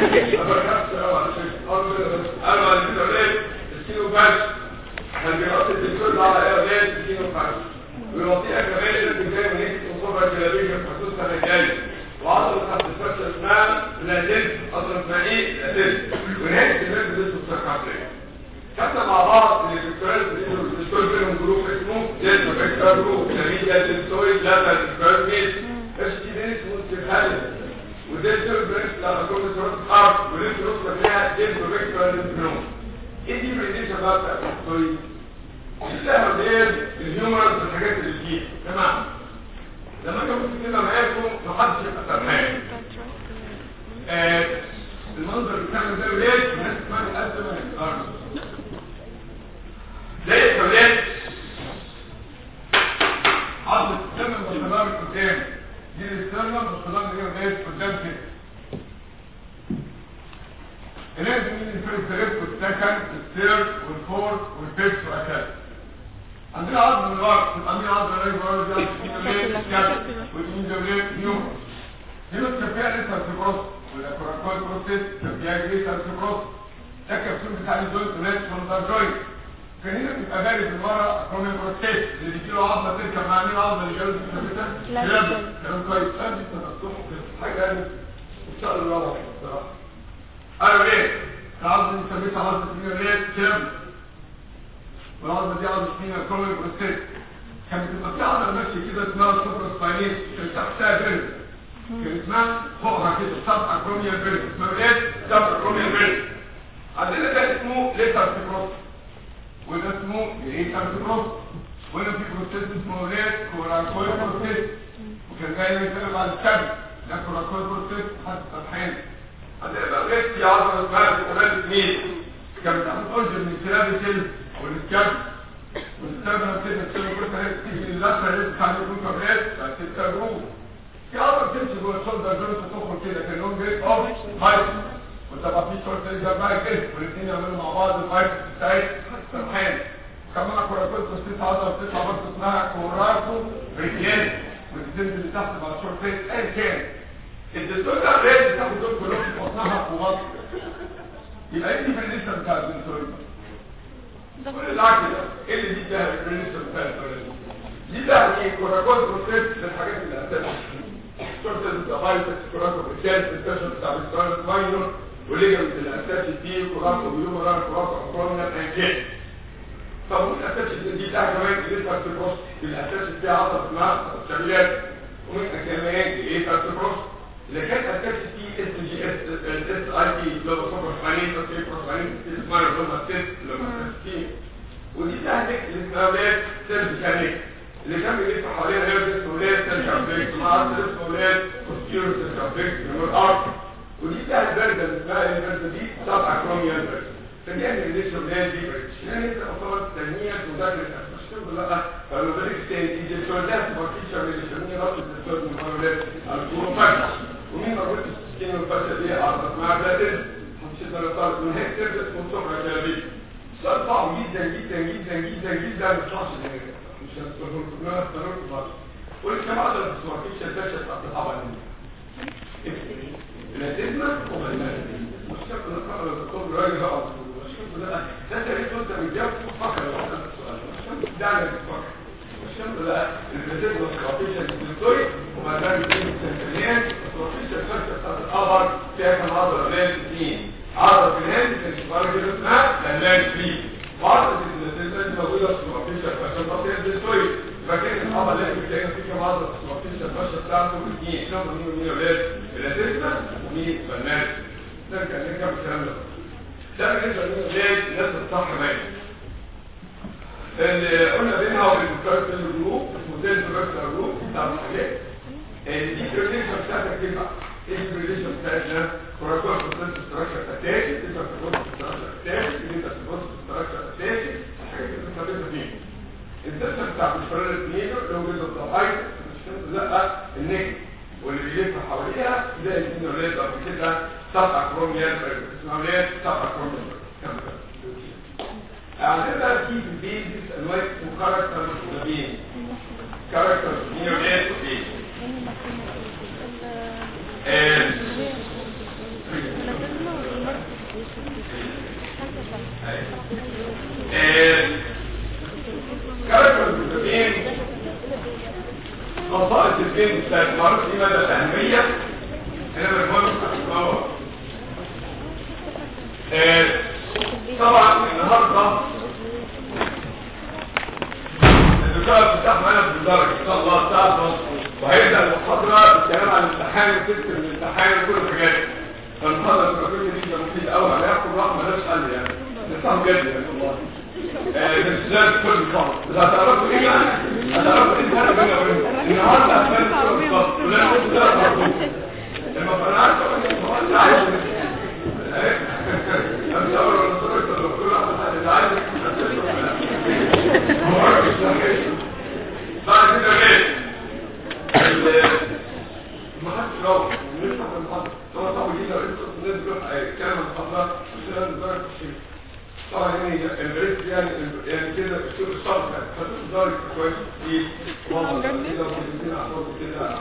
انا على الولاد الكيلو باش كان بيحط الدكتور على ايه ولاد الكيلو باش ويعطيها كمان اللي جاي من هيك مصابه جلابيه في السنه الجايه وعضله تحت الفرشه اسمها لازلت اصلا اسمها ايه لازلت ونهايه الناس بتدخل في الكابليه خدنا مع بعض ان الدكتورات الدكتور بينهم جروب اسمه ديلتا فيكتور جروب جميل ديلتا ستوري لا دكتور ميل ايش دي دي اسمه استفهام وديلتا برينس لا كل صوره حرف وديلتا نقطه فيها ديلتا فيكتور للجنوم ايه دي بريديشن بقى بتاعت الستوري كلها موديل الهيومرز الحاجات اللي فيه تمام لما اجي ابص كده معاكم محدش يبقى سامعين آه المنظر بتاعنا ده ولاد الناس اسمها الازمه الارض زي الولاد عضلة السلم والصدام قدام دي السلم والصدام اللي هي قدام كده لازم ينفرد الثالث والسكند والثيرد والفورث والفيفث وهكذا عندنا عضلة من الورق عندنا عضلة غير الورق دي عضلة والمين دولات نيومرس هنا الكفاءة لسه الفبروس والاكوراكوال بروسيس كفاءة لسه الفبروس ده الكبسول بتاع الجوينت ولاد فروندر جوينت فهنا بتبقى بارد من ورا اكرومي بروسيس اللي بيجيله عضلة تركب مع مين عضلة اللي جالس مثبتة كلام كويس ادي تنصحه حاجة يعني ان شاء الله روعة بصراحة ايوه ليه العضلة اللي مثبتة عضلة مين ولاد كلام والعضلة دي عضلة مين اكرومي بروسيس كانت بتبقى في عضلة ماشية كده اسمها السوبر سباينيس كان تحتها بيرد كان اسمها فوقها كده سب اكروميا بيرد اسمها ايه؟ سب اكروميا بيرد عندنا ده اسمه ليتر فيبروس وده اسمه ايه كارتبروس وهنا في بروسيس اسمه ريت كوراكوي بروسيس وكان جاي مثلا بعد الشبك ده كوراكوي بروسيس حتى التطحين عندنا بقى ريت في عضله اسمها كمان ميل كانت بتاخد اورجن من كلاب السيل والسكاب والسكاب لما بتبدا تشتغل كل حاجه تيجي من اللفه اللي بتاع يكون كبريت بس التجروب في عضله بتمشي جوه الشولدر جوينت تدخل كده كان لون جريت اوف هايت وتبقى في شورت ترجع بقى كده والاثنين يعملوا مع بعض الفايت بتاعت سرحان كمان كوراكوت بس تسعة عضلة بتطلع برضه اسمها كوراكو ريكيان وتنزل اللي تحت مع شورت تريد ايا كان الدكتور ده لازم تاخد دول كلهم في بطنها وبطن يبقى ايه الديفينيشن بتاع الدكتور كل العكس ده ايه اللي دي ده الديفينيشن بتاع الدكتور دي ده ايه كوراكوت بروسيس الحاجات اللي اساسا شورت تريد فايت كوراكو ريكيان السيشن بتاع الستارت ماينور وليجمنت الاساسي دي كوراكو بيومران كوراكو اكرونيا ايا طب الاساس دي بتاع كمان لسه في البروس الاساس بتاع عضله اسمها الشغلات ومن كمان ايه في البروس اللي كان اساس دي اس جي اس اس اي تي لو صفر فانين بس ايه فانين اسمها لما تست لما تست ودي تهلك الاسترابات سيرفيكاليك اللي كان بيلف حواليها هي السولات سيرفيكاليك مع السولات بوستيرو سيرفيكاليك من الارض ودي بتاعت البرده اللي اسمها البرده دي سبع كروميال برده فدي اللي الولاد دي بريتش يعني انت اصلا تنميه مذاكره مش تقول لا فلو ذلك تاني دي الولاد ما فيش اللي يسميه رابط الدكتور من الولاد الكوروفاكس ومين مربوط السكين والفاشة دي اعرف مع بلادن مش ده طالب من هيك تبدا مصطفى جلابي سؤال صعب جدا جدا جدا جدا جدا مش راح مش هتقول لكم لا تقول لكم قلت كم عدد السواقيش الباشا بتاعت الحبل الاسمه مش شرط نقرا الدكتور راجل بقى ده تاريخ انت بتجاوب فقط السؤال دعنا بالفقر والشمس لا البداية والسكواتيشن الدكتوري وما زال بيكون السنتريان السكواتيشن الفرشة بتاعت الأبر فيها كان عضلة لان اثنين عضلة في الهند كان شبارة كده اسمها لان فري وعضلة السنتريان دي موجودة في السكواتيشن الفرشة بتاعت الدكتوري فكان الأبر لازم بتلاقي في كام عضلة في السكواتيشن الفرشة بتاعته اثنين شنو مين ومين ولاد الاسيستا ومين فنان ده كان نرجع بالكلام ده ده بالنسبه للناس الناس الصح ماشي اللي قلنا بينها وبين الكاركتر جروب اسمه ديل كاركتر جروب بتاع الحاجات دي بريليشن بتاعتك ايه بقى؟ ايه البريليشن بتاعتنا؟ كوراكور كونسنت ستراكشر اتاك انت بتبص ستراكشر اتاك انت بتبص ستراكشر اتاك الحاجات اللي بنستخدمها دي السيستم بتاع الفرار الاثنين اللي هو جزء الضحايا لا النجم واللي بيلف حواليها زي الاثنين ولاد قبل كده سبع كروميات اسمها ولاد سبع كروميات كم عندنا في البيزيس انواع اسمه كاركتر مبين كاركتر نيولات وبيز كاركتر مبين خصائص البين بتاعت معرفة دي مدى الأهمية هنا بالمهم طبعا النهارده الدكتور بتاع معانا في الدرجه ان شاء الله الساعه 12 وهيبدا المحاضره بالكلام عن الامتحان وسيستم الامتحان وكل الحاجات فالمحاضره الدراسيه دي ده مفيد قوي هناخد رقم مالهاش حل يعني نفهم جد يعني والله مش لازم كل خالص بس هتعرفوا ايه يعني هتعرفوا ايه الفرق بيننا وبينهم النهارده هتفهم كل خالص ولا كنت تعرفوا لما انا عارف ان انت عايز بعد كده ليه ما حدش لو نفتح المحاضرة طبعا طبعا جدا الناس بيروح كلام المحاضرة مش لازم درجة الشيء طبعا يعني الريسك يعني يعني كده الشغل الصعب يعني فتوش درجة كويس في والله كده وكده عصور كده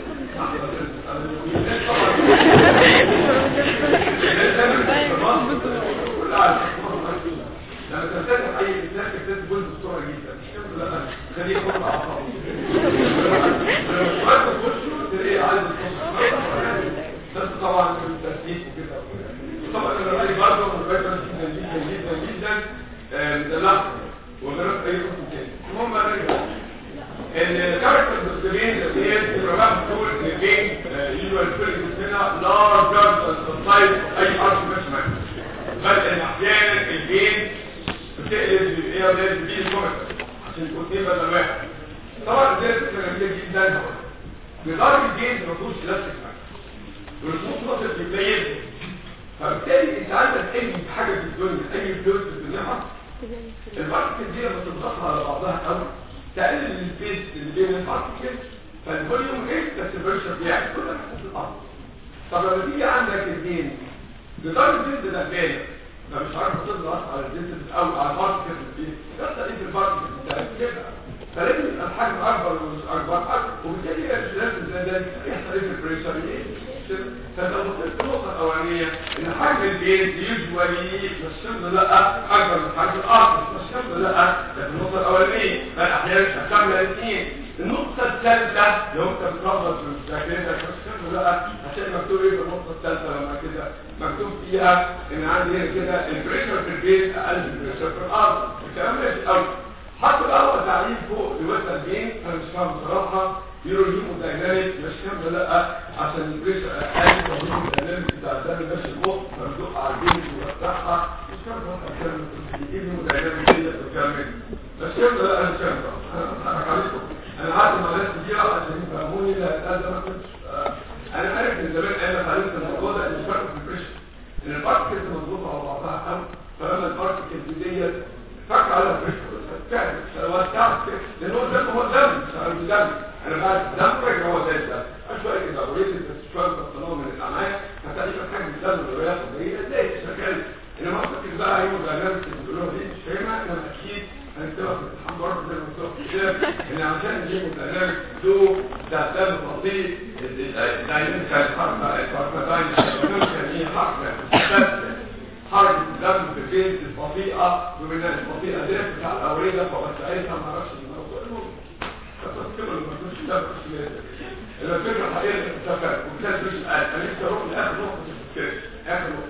لما تنفتح اي انسان تكتب جزء بسرعه جدا مش كده لا خليه يخش على اعصابه لما تخش تلاقيه عايز بس طبعا التسليك وكده طبعا انا رايي برضه مباشره جدا جدا جدا جدا مدلعه وغير اي رقم تاني المهم انا الكاركتر بالسرين اللي هي البروجرام بتقول ان الجين يوجوال فيلم هنا لارجر سايز اي ارش مش معاك بل ان احيانا الجين بتقلب ايه ده دي الكومنت عشان يكون ايه بدل واحد طبعا دي فكره جميله جدا نظام الجين ما فيهوش لاستيك والرسوم نقطه بتبين فبالتالي انت عندك اي حاجه في الدنيا اي فلوس في الدنيا البارتكل دي لما تضغطها على بعضها قوي تقلل السبيس اللي بين البارتكل فالفوليوم ايه التمبريتشر بيعمل كل حاجه في الارض طب لما تيجي عندك اثنين نظام الجلد ده بالغ فمش عارف تضغط على الجلد او على البارتكل دي يحصل ايه في البارتكل بتاعك كده فلازم يبقى الحجم اكبر ومش اكبر اكبر وبالتالي مش لازم زي ده يحصل ايه في البريشر ايه فلو بصيت النقطه الاولانيه ان حجم البيت يوجوالي مش شرط لا اكبر من حجم الاخر مش شرط لا لكن النقطه الاولانيه بل احيانا مش هتكمل الاثنين النقطة الثالثة لو انت بتربط في ذاكرتك مش شرط لا عشان مكتوب ايه في النقطة الثالثة لما كده مكتوب فيها ان عندي هنا كده البريشر في البيت اقل من البريشر في الارض الكلام ماشي قوي حتى الاول تعريف فوق لوسط الجين انا مش فاهم بصراحه يورو هيمودايناميك مش كامله لا عشان البريشر اقل الهيمودايناميك بتاع الدم ماشي فوق مردوق على الجين ويفتحها مش كامله الكلام ايه الهيمودايناميك دي بتكمل مش كامله لا انا مش كامله انا عليكم انا عارف مع ناس كتير عشان يفهموني لا ده ما كنتش انا عارف من زمان انا اتعلمت الموضوع ده مش فرق في البريشر ان البارتكلز مضغوطه على بعضها قوي فلما البارتكلز ديت فك على البريشر فعلا وسعت لان هو الدم هو الدم مش عارف الدم انا بعد الدم فاكر هو زي الدم شويه كده وريت بس شويه بطلوه من الامعاء هتلاقي حاجه الدم اللي هي طبيعيه زي الشكل انما اعتقد بقى هي مدرسه اللي بيقولوها دي مش فاهمها انا اكيد هنكتبها في الامتحان برضه زي ما مكتوب في الكتاب ان عشان نجيب مدرسه دو ده دم بسيط الدايناميك الحركه الحركه هي حركه حركة الدم في الجنس البطيئة ومن البطيئة دي بتاع الأوريدة فبساعتها ما اعرفش الموضوع المهم فتذكر لما تكونش ده مش إذا الفكرة الحقيقية اللي بتتفق وبالتالي مش الآن أنا لسه أروح لآخر نقطة في التفكير آخر نقطة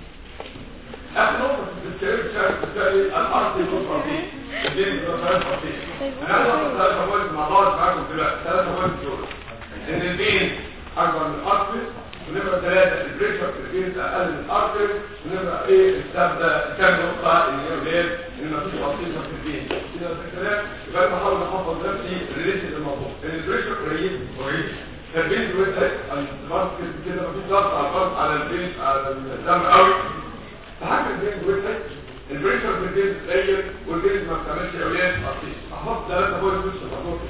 آخر نقطة في التفكير كانت بالتالي الأرض المصر دي الدين ثلاثة بطيئة أنا عايز أحط ثلاثة بوينت مع بعض معاكم دلوقتي ثلاثة بوينت دول إن الدين أكبر من الأرض ونبقى ثلاثة البريشر في الجنس أقل من الأرض ونبقى إيه السبب كام نقطة اللي هي غير إن مفيش بسيطة في الدين كده ان البريشر قليل قليل فالبنت وسعت الضغط كده مفيش ضغط على الضغط على البنت على الدم قوي فحاجه البنت وسعت البريشر في البنت قليل والبنت ما بتعملش اولاد احط ثلاثه بوينت وش الموضوع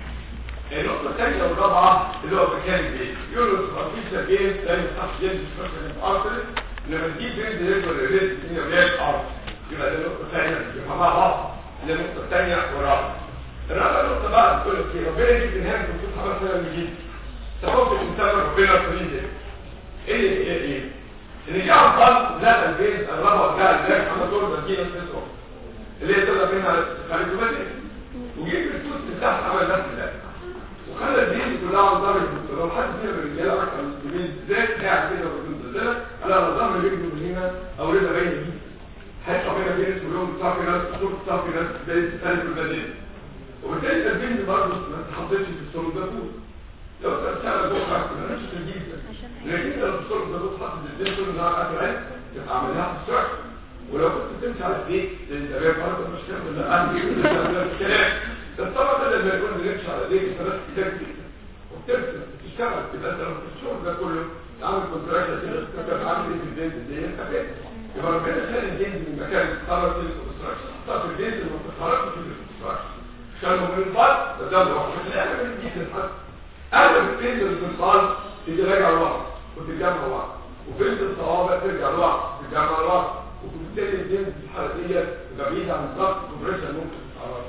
النقطة الثانية والرابعة اللي هو ميكانيك بيت يقولوا الارتيفيشال جيمز لا يصح جيمز سبيشال ارتري لما تجيب جيمز ريجولار ريليز من اولاد ارت يبقى ده النقطة الثانية يبقى مع بعض دي النقطة الثانية والرابعة الرابعة نقطة بقى تقول لك ايه ربنا يجيب النهاية في وجود خمس سنة من جديد تحط الانسان ربنا سليم ده ايه اللي ايه ايه اللي جه عن طريق لا البيت الرابعة بتاع الناس محمد دور بدينا السيسو اللي هي طلع منها خارجوماتيك وجيب الفلوس من تحت عمل نفس ده وخلى الدين كلها عن ظهر الدكتور لو حد فينا من الرجاله اكتر من المسلمين ازاي قاعد كده وبيكون زلزله على ظهر رجله من هنا او رجله باينه دي هيطلع بينا بين كلهم صافي ناس صوت صافي ناس زي الثاني في المدينه وبالتالي البنت برضه ما اتحطتش في الصوت ده كله لو انت بتشتغل جوه ما مش تجيب لكن انت لو الصوت ده اتحط في الدين طول النهار قاعد عين تبقى عملها في الشرع ولو كنت تمشي على الدين لان ده برضه مش كده لا انا الكلام ده طبعا بدل ما يكون بنمشي على ايديك انت بس تكتب وبترسم تشتغل يبقى انت لو في الشغل ده كله تعمل كونتراكت كده تبقى عامل ايه في البيت دي انت فين يبقى ربنا خلي الجنس من مكان تتحرك فيه الكونستراكشن حطها في الجنس اللي ما بتتحركش فيه الكونستراكشن كانوا من الفرق ده ده لوحده في الاخر بتجيب الحد اغلب الجنس اللي بتتقال تيجي راجع لورا وتتجمع لورا وفين الصوابع ترجع لورا تتجمع لورا وبالتالي الجنس في الحاله دي يبقى بعيد عن الضغط الكومبريشن ممكن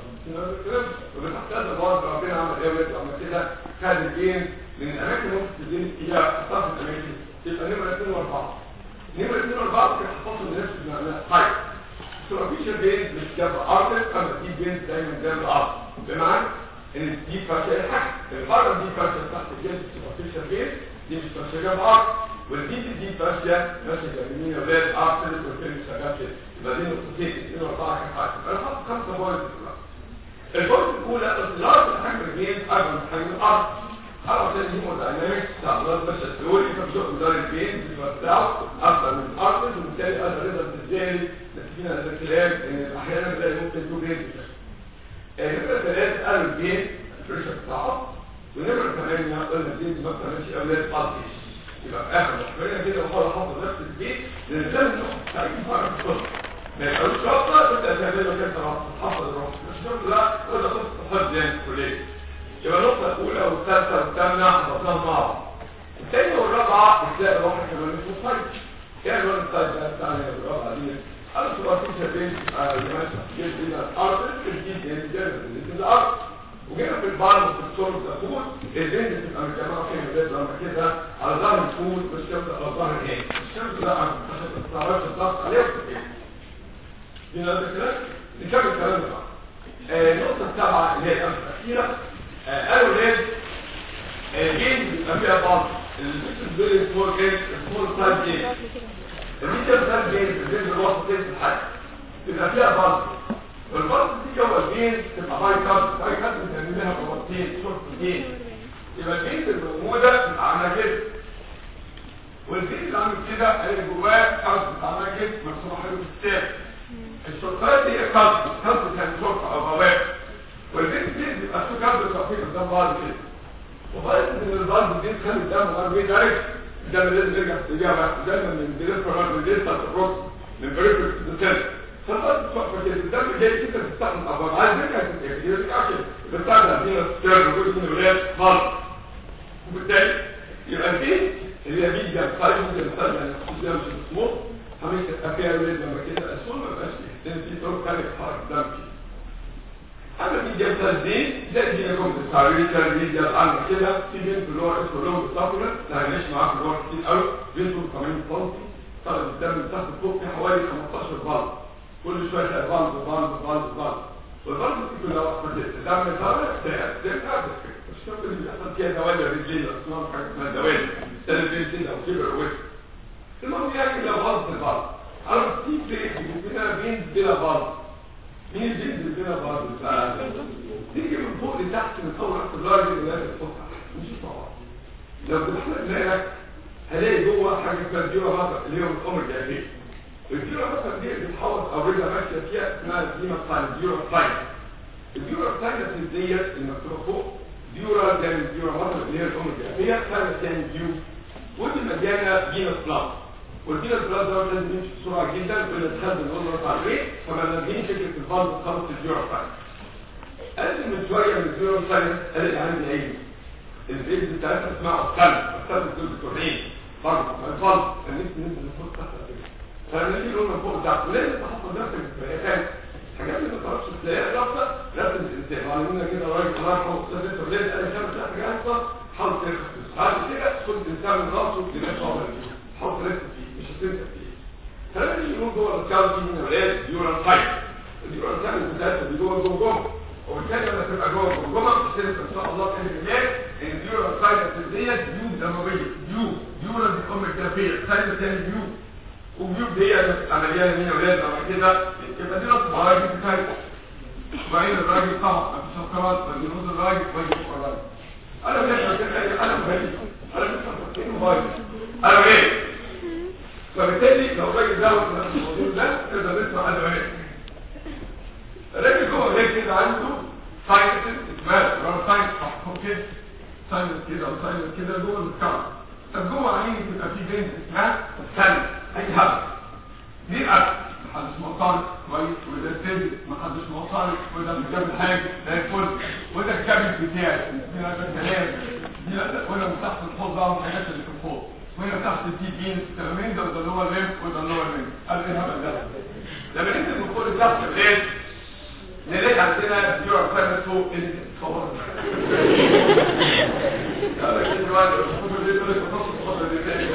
تتحرك وبتحتاج برضه ربنا عمل ايه ولاد عمل كده خد الجين من الاماكن اللي ممكن تدين الى اطراف الاماكن تبقى نمره 2 و4 نمره 2 و4 كده حفظوا لنفس المعنى طيب سوبرفيشال بين مش جنب ارض اما دي بين دايما جنب ارض بمعنى ان دي فرشه الحاجه الارض دي فرشه تحت الجلد سوبرفيشال بين دي مش فرشه جنب ارض والدي دي فرشه ماشيه جنب مين يا ولاد ارض والفيلم شغال كده يبقى دي نقطتين 2 و4 كان حاجه انا حاطط خمسه بوينت البوينت الاولى اصدار حجم الجين اكبر من حجم الارض أربعة تاني هيموداينامكس بتاع بلاد بس الدوري فبشوف مدار الجين بتوزعه أكثر من الأرض وبالتالي أقدر أقدر تزالي نتيجة هذا الكلام إن أحيانا بلاقي ممكن تو جين نمرة ثلاثة قالوا الجين البريشر بتاعه ونمرة ثمانية قلنا الجين ما بتعملش أولاد قطش يبقى في آخر محورية كده بحاول أحافظ نفس الجين لأن ده النوع تعيش فرق في الصف ما يبقاش شرطة أنت هتعمل له كده تحفظ الروح مش شرط لا تقدر تحفظ يعني الكلية يبقى النقطة الأولى والثالثة والثامنة حفظناها مع بعض. الثانية والرابعة بتلاقي الواحد كمان اسمه سايت. يعني الوان السايت ده بتاعنا والرابعة دي أنا صورة في شابين جيت إلى الأرض الجديد يعني جانب اللي في الأرض وجينا في البار وفي الصور الدخول البنت بتبقى متجمعة فيها بداية لما كده على ظهر الفول والشمس على ظهر ايه؟ الشمس لا عشان ما تستعرضش الضغط عليها ايه؟ دي نقطة كده نكمل كلامنا بقى. النقطة السابعة اللي هي الأخيرة قالوا ليه جين بيبقى فيها بعض الفيكتور فيري سمول جين سمول سايز جين الميتر سايز جين الجين اللي هو في الحد بيبقى فيها بعض والبعض دي جوه الجين تبقى باي كات باي كات بنسميها بروتين شورت جين يبقى الجين اللي موجوده تبقى عامله كده والجين اللي عامل كده اللي جواه كات بتبقى عامله كده مرسومه حلو في الساب الشورتات هي كات كات كان شورت او بواقي والبنت دي بيبقى في كارد خفيف قدام بعض كده وبعدين ان البلد دي تخلي الدم غير بيه دايركت الدم لازم يرجع في اتجاه واحد دايما من بريفرال من ديستال بروكس من بريفرال تو سيل فالبلد تقف كده الدم جاي كده تستخدم الابواب عايز يرجع يرجع كده بتاعنا فينا ستير وكل من الولاد خالص وبالتالي يبقى دي اللي هي ميديا خارج ممكن نستخدم يعني خصوصا مش مسموح هميش تبقى فيها الولاد لما كده الاسول ما بقاش لان في طرق ثانيه تحرك الدم فيه اما في جبتة دي زي دي لكم تساريكا دي الان كده في بنت اللي هو اسمه لون بالسابلة لا هنعيش معاك اللي هو كتير قوي بنته 80 سم طلب الدم تحت فوق في حوالي 15 بلد كل شويه تلاقي بلد بلد بلد بلد والبلد دي كلها وقت الدم طالع تعب تعب مش شرط اللي بيحصل فيها دوالي رجلين اصلا حاجه اسمها دوالي تلفين كده وكبر وش المهم يعني لو غلط البلد على في بريك بينا بين بلا بلد مين الجنس اللي فينا بعض تيجي من فوق لتحت من اول رأس الراجل اللي لازم تفوقها مش طبعا لو فتحنا نلاقي هلاقي جوه حاجه اسمها الجيرو هاتر اللي هو الامر الجاهلي الجيرو هاتر دي بتحوط او رجله ماشيه فيها اسمها القيمه بتاع الجيرو ساينس الجيرو ساينس ديت المكتوبه فوق ديورال يعني ديورال مصر اللي هي الام الجنبيه ثالث يعني ديو ودي مليانه فينوس بلاس والفينوس بلاس ده لازم يمشي بسرعه جدا كل ما تخزن نقول على الريت فما نجيش فكره الفاز خلص الديورال ساينس قال لي من شويه من الديورال ساينس قال لي عندي عيب البيز بتاعتها اسمها اختل اختل دول بتوعين برضه ما الفاز كان نفسي ننزل لفوق تحت كده فلما نيجي نقول من فوق تحت لازم تحط نفسك في مكان حاجات اللي ما تعرفش تلاقيها ضغطه لازم الانسان علمونا كده راجل الله يرحمه استاذ انت ولاد قال لي خمس حاجه اصلا حاول تركز بعد كده كنت انسان من راسه لنفسه عمل حاول تركز فيه مش هتنسى فيه فلما نيجي نقول جوه الكاوتش من اولاد ديورال سايت الديورال سايت بتاعتها اللي جوه الجمجمه وبالتالي لما تبقى جوه الجمجمه بتشترك ان شاء الله كان العلاج ان الديورال سايت ديت ديو دمويه ديو ديورال دي ام الجرافيه سايت تاني ديو وجيوب دي عملية مين اولاد بعد كده يبقى دي نقطة الراجل بتاعتها وبعدين الراجل طبعا مفيش سكرات وبعدين نص الراجل وبعدين الراجل انا مش كده انا مهدي انا مش فاكر موبايل انا ايه فبالتالي لو الراجل ده في نفس الموضوع ده تقدر تسمع انا ايه الراجل جوه غير كده عنده ساينس اسمها ساينس كده ساينس كده او ساينس كده جوه الكعب طب جوه عيني بيبقى في بنت اسمها ساينس اي هبل دي الأكل محدش موصل كويس وده السن محدش موصل وده بيجاب حاجة زي الفل وده الكابل بتاعي دي هذا الكلام دي ولا من تحت الحوض بقى والحاجات اللي في الحوض وهنا تحت التي بين التلامين ده وده اللي هو الليمف وده اللي هو الليمف قال ايه الهبل ده لما ننزل من فوق تحت الليل نلاقي عندنا ديور فانسو اللي بتصور هذا كده واحد يقول لي يقول لك تصور الصوره دي تاني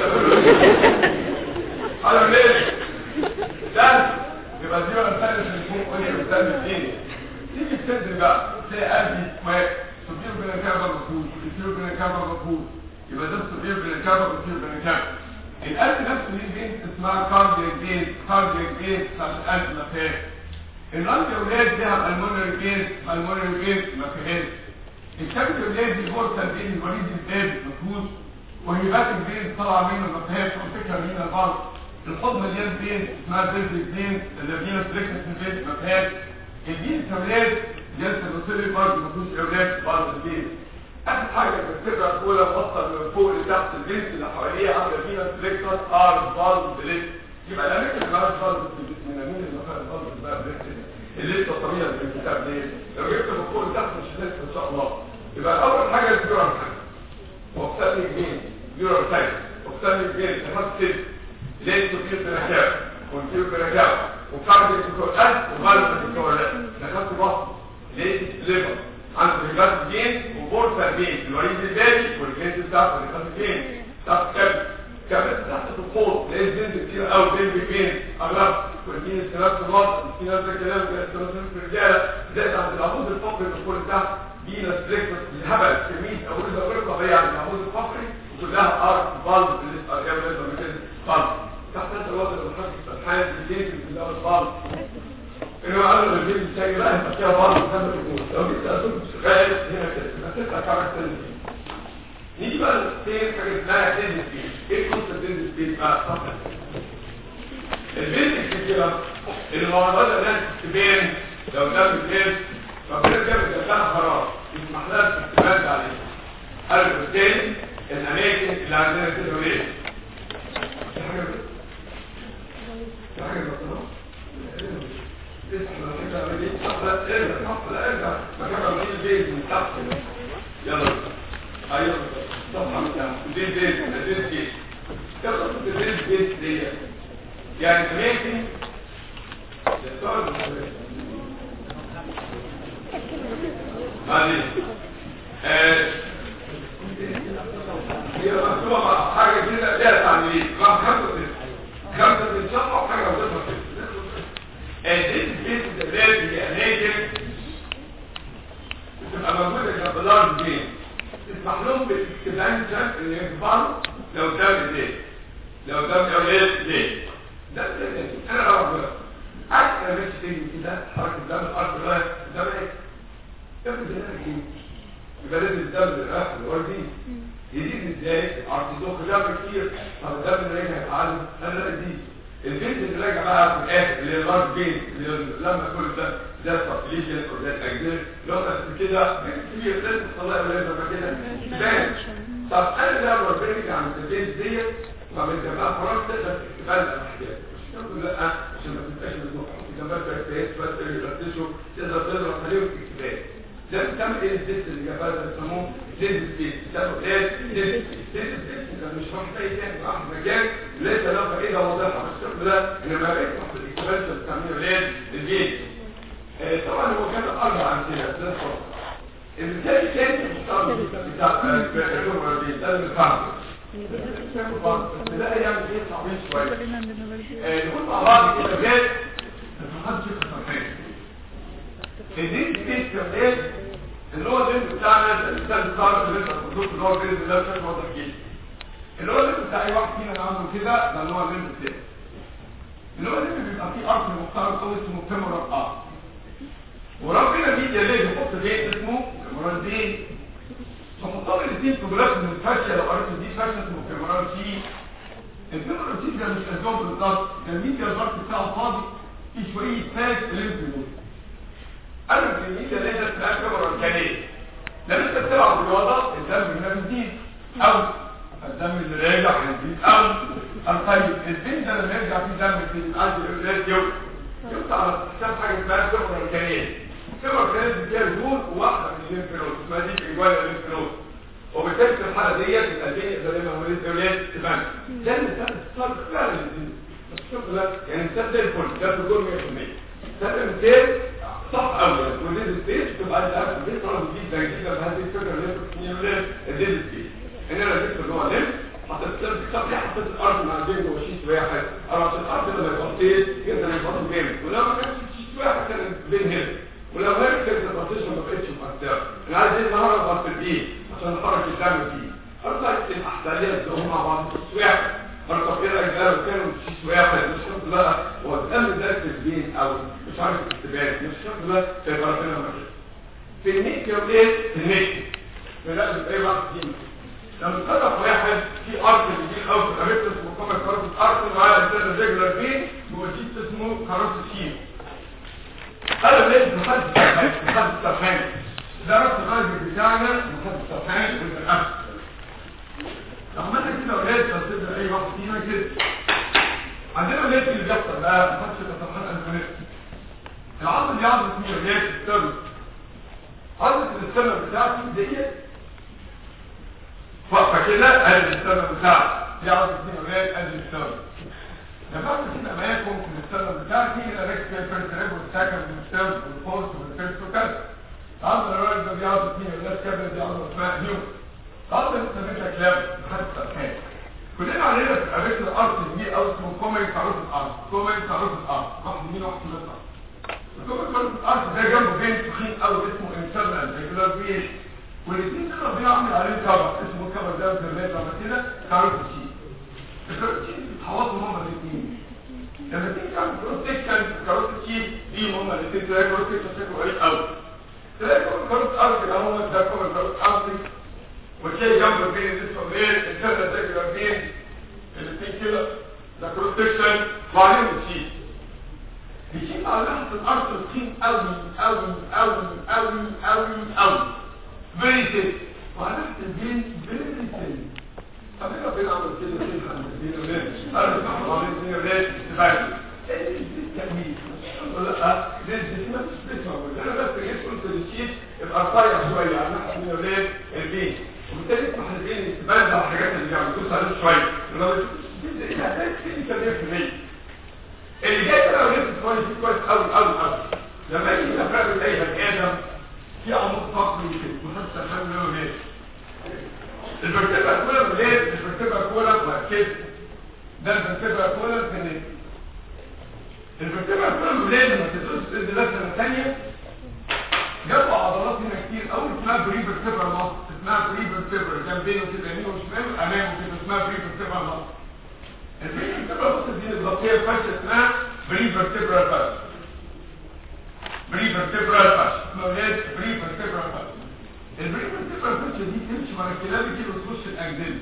على الليل ده يبقى دي ولا ثاني اللي يكون قولي قدام الدنيا تيجي تنزل بقى تلاقي قلبي واقف صدير بين الكعبة مفهوم صدير بين الكعبة مفهوم يبقى ده صدير بين الكعبة وصدير بين الكعبة القلب نفسه ليه بين اسمها كاردياك بين كاردياك بين بتاعت القلب ما فيهاش اللنج يا ولاد ليها المونري بين المونري بين ما فيهاش الكبد يا ولاد دي بورتال بين الوريد الباب مفهوش وهيبات البين طالعه منه ما فيهاش وفكره من البعض الحضن مليان بين اسمها بيرد اثنين الذين تركنا في البيت ما فيهاش الدين كولاد جلسه بصيري برضه ما فيهوش اولاد برضه البيت اخر حاجه في الفكره الاولى وصل من فوق لتحت البنت اللي حواليها عامله فينا سليكتر ار بالز بليت يبقى الاماكن اللي عارف بالز من مين اللي فاهم بالز بقى بليت اللي لسه طبيعي في الكتاب ليه لو جبت من فوق لتحت مش هتنسى ان شاء الله يبقى اول حاجه الجرام وقتني جنين جرام سايت وقتني جنين تحط سلك ليه تطير بنكاو ونطير بنكاو وقاعد يتكون قلب وغالب يتكون دخلت بطن ليه ليفر عنده رجلات جين وبورتا جين الوريد البابي والجنس بتاعته رجلات جين تحت كبد كبد تحت الحوض ليه الجنس كتير قوي بين بين اغلب والجين الثلاث الوسط في نفس الكلام كده الثلاثين في الرجاله زائد عند العمود الفقري بيكون تحت فينس فليكسس الهبل كمية اقول ده غير طبيعي عند العمود الفقري وكلها ارك بالز بالاريام لازم كده بالز تحت انت الوضع اللي بتحط الحياة في الجيش في الله البعض انه قالوا الجيش الشيء لا انت فيها بعض كما تقول لو جيت اسوق شغال هنا كده هتطلع كما تنزل نيجي بقى للسير حاجه اسمها تنزل فيه ايه قصه تنزل فيه بقى صح البيت كده اللي الموضوع ده ناس تبين لو ده بالليل فكده كده بتبقى خلاص يسمح لها الاعتماد عليه قالوا بالتالي الاماكن اللي عندنا كده ليه حاجه حاجة مطلوب تسمع كده بدي تحفل ارجع تحفل ارجع مكان من البيت من تحت يلا ايوه صفحة من تحت دي بيت دي بيت تقصد البيت بيت دي يعني اماكن معلش هي مكتوبة حاجة كده ليها تعليق رقم خمسة خمسة من صفحة وحاجة وظيفة كده this is the very native بتبقى موجودة كبلارد جين تسمح لهم بالاكسبانشن ان يكبروا لو دم ليه لو دم قليل ليه ده ده انا اعرف عارف انا ماشي تيجي كده حركة دم الارض رايح دم ايه ياخد هنا ايه يبقى لازم الدم اللي رايح اللي هو دي يزيد ازاي ارتدوك دم كتير طب الدم اللي راجع يتعلم انا لا دي البنت اللي راجع بقى في الاخر اللي هي اللارج بين اللي لما كل ده ده التقليدي وده الاجنبي لو قد كده كبير لازم تطلع لازم كده تبان طب انا ده ربنا يجي عن البيت ديت وعمل جماعه خلاص تقدر تبان الحاجات مش تقول لا عشان ما تبقاش مزنوق جنبك كويس بس يرتشوا تقدر تضرب عليهم الكتاب ده بتعمل ايه الديس اللي جابها ده بيسموه ديس سبيس بتعمل ايه ديس ديس سبيس انت مش فاهم اي تاني راح مكان ليس له فائده واضحه بس الشغل ده انما بيفتح في الاكتبال بتعمله ايه الجيش طبعا هو كان اربع امثله ده الصوت المثال الثاني بتاع بتاع ده الفهم لا يعني ايه صعبين شويه نقول مع بعض كده جاي محدش يخسر الدين سبيس كمان اللي هو الدين بتاعنا الانسان الصعب اللي انت بتقول اللي هو الدين ده بشكل واضح جدا اللي هو الدين بتاع اي واحد فينا عنده كده ده اللي هو الدين بتاعه اللي هو الدين بيبقى فيه ارض مختار قوي اسمه فيمورال ارض وربنا بيجي ليه بيحط فيه اسمه فيمورال دين فحطهم الاثنين في جلاس من الفاشيه لو قريت دي فاشيه اسمه فيمورال سي الفيمورال سي ده مش اسمه بالظبط ده الميديا البارت بتاعه فاضي في شويه فات ليمف نود انا في الميديا اللي هي اسمها فيمورال كانيه لما انت بتلعب رياضه الدم هنا بيزيد او الدم اللي راجع هيزيد او الطيب الدم ده لما يرجع فيه دم في القلب الولاد يوم يوم على حساب حاجه اسمها فيمورال كانيه فيمورال كانيه فيها دهون وواحده من الليمف نود اسمها دي في جوال الليمف نود وبالتالي في الحاله ديت القلبين يقدر يبقى وليد اولاد تبان ده المثال الصادق فعلا الشغل ده يعني مثال زي الفل ده في دور 100% ده مثال صح قوي وليد سبيس تبقى انت عارف دي طالما جديد ده جديد بهذه الفكره اللي هي بتسميها ولاد الليد سبيس ان انا جبت اللي هو لم حطيت سبب كتاب ليه حطيت الارض مع بين وشيش واحد انا عشان الارض لما يغطيت يقدر يغطي جامد ولو ما كانش شيش واحد كان بين هنا ولو هيك كانت البارتيشن ما بقتش مؤثره انا عايز ايه النهارده اغطي الايد عشان نحرك الدم فيه ارجع الاحتياجات اللي هم مع بعض مش واحد ارجع كده رجاله كانوا مش واحد مش شرط بقى هو الدم ده في البين او مش عارف الاستبان مش شرط بقى في ربنا مكان في النيك يوم ايه في النيك بنقل ايه بقى دي لما تصرف واحد في ارض بيجي او في قريبته اسمه كما كارت الارض وعلى الانسان الريجولار فين ومجيب اسمه كارت الشيل انا لازم محدد محدد سرحان ده رأس القلب بتاعنا محدد سرحان والمرأة لما انا كده ولاد تصدر اي واحد فينا كده عندنا ولاد اللي بيحصل بقى محدش يبقى سرحان البنات العظم دي عظمة مين ولاد السبب عظمة السبب بتاعتي ديت فاقفة كده ادي السبب بتاعتي دي عظمة مين ولاد ادي السبب لما اعمل كده معاكم في السبب بتاعتي انا راكب فيها الفرتريب والساكن والستيرز والفورس والفيرس وكذا عظم الراجل ده بيعظم مين ولاد كبد دي عظمة اسمها هيوم عظمة سميتها كلاب محدش سرحان كلنا علينا في قابلت الارض دي او اسمه كومين كاروت الارض كومين كاروت الارض واحد يمين واحد يسار الكومين كاروت الارض ده جنبه بين تخين قوي اسمه انترنال ريجولار بيش والاثنين دول بيعمل عليه كفر اسمه الكفر ده زي ما كده كاروت شيت الكاروت شيت بيتحوطوا هما الاثنين لما تيجي تعمل كروس سيكشن كاروت شيت دي هما الاثنين تلاقي كروس سيكشن شكله قريب قوي تلاقي كومين كاروت الارض ده هو ده كومين كاروت الارض وتلاقي جنب بين الاسم بين الانترنال ريجولار بين الاثنين كده ده كروس سيكشن وبعدين بتشيل بيشيل على ناحيه الارض الطين قوي قوي قوي قوي قوي قوي فيري سيك وعلى ناحيه البين فيري سيك طب ايه ربنا عمل كده فين عند البين ولاد انا بسمع على البين ولاد تبعي ايه دي التمييز لا دي دي ما تثبتها انا بس جيت قلت للشيت الارقايه شويه على ناحيه البين ولاد البين وبالتالي اسمح للبين تبان على الحاجات اللي جايه بتدوس عليها شويه لما اللي جاي بقى ولسه كويس كويس قوي قوي قوي لما يجي افراد اي بني ادم في عمود فقري كده محدش فاهم له ليه الفرتبه كولر ليه الفرتبه كولر وكده ده الفرتبه كولر في النت الفرتبه كولر ليه لما تدوس تدي لسه ثانيه جابوا عضلات هنا كتير قوي اسمها بري فيرتبرال ماسل اسمها بري فيرتبرال جنبين وكده يمين وشمال امام وكده اسمها بري فيرتبرال ماسل البري فيرتبرال ماسل دي الضغطيه فاشل اسمها بري فيرتبرال فاشل بري فيرتبرال فاشل اسمها ولاد بري فيرتبرال فاشل البري فيرتبرال فاشل دي تمشي مع الكلاب كده وتخش الاجزله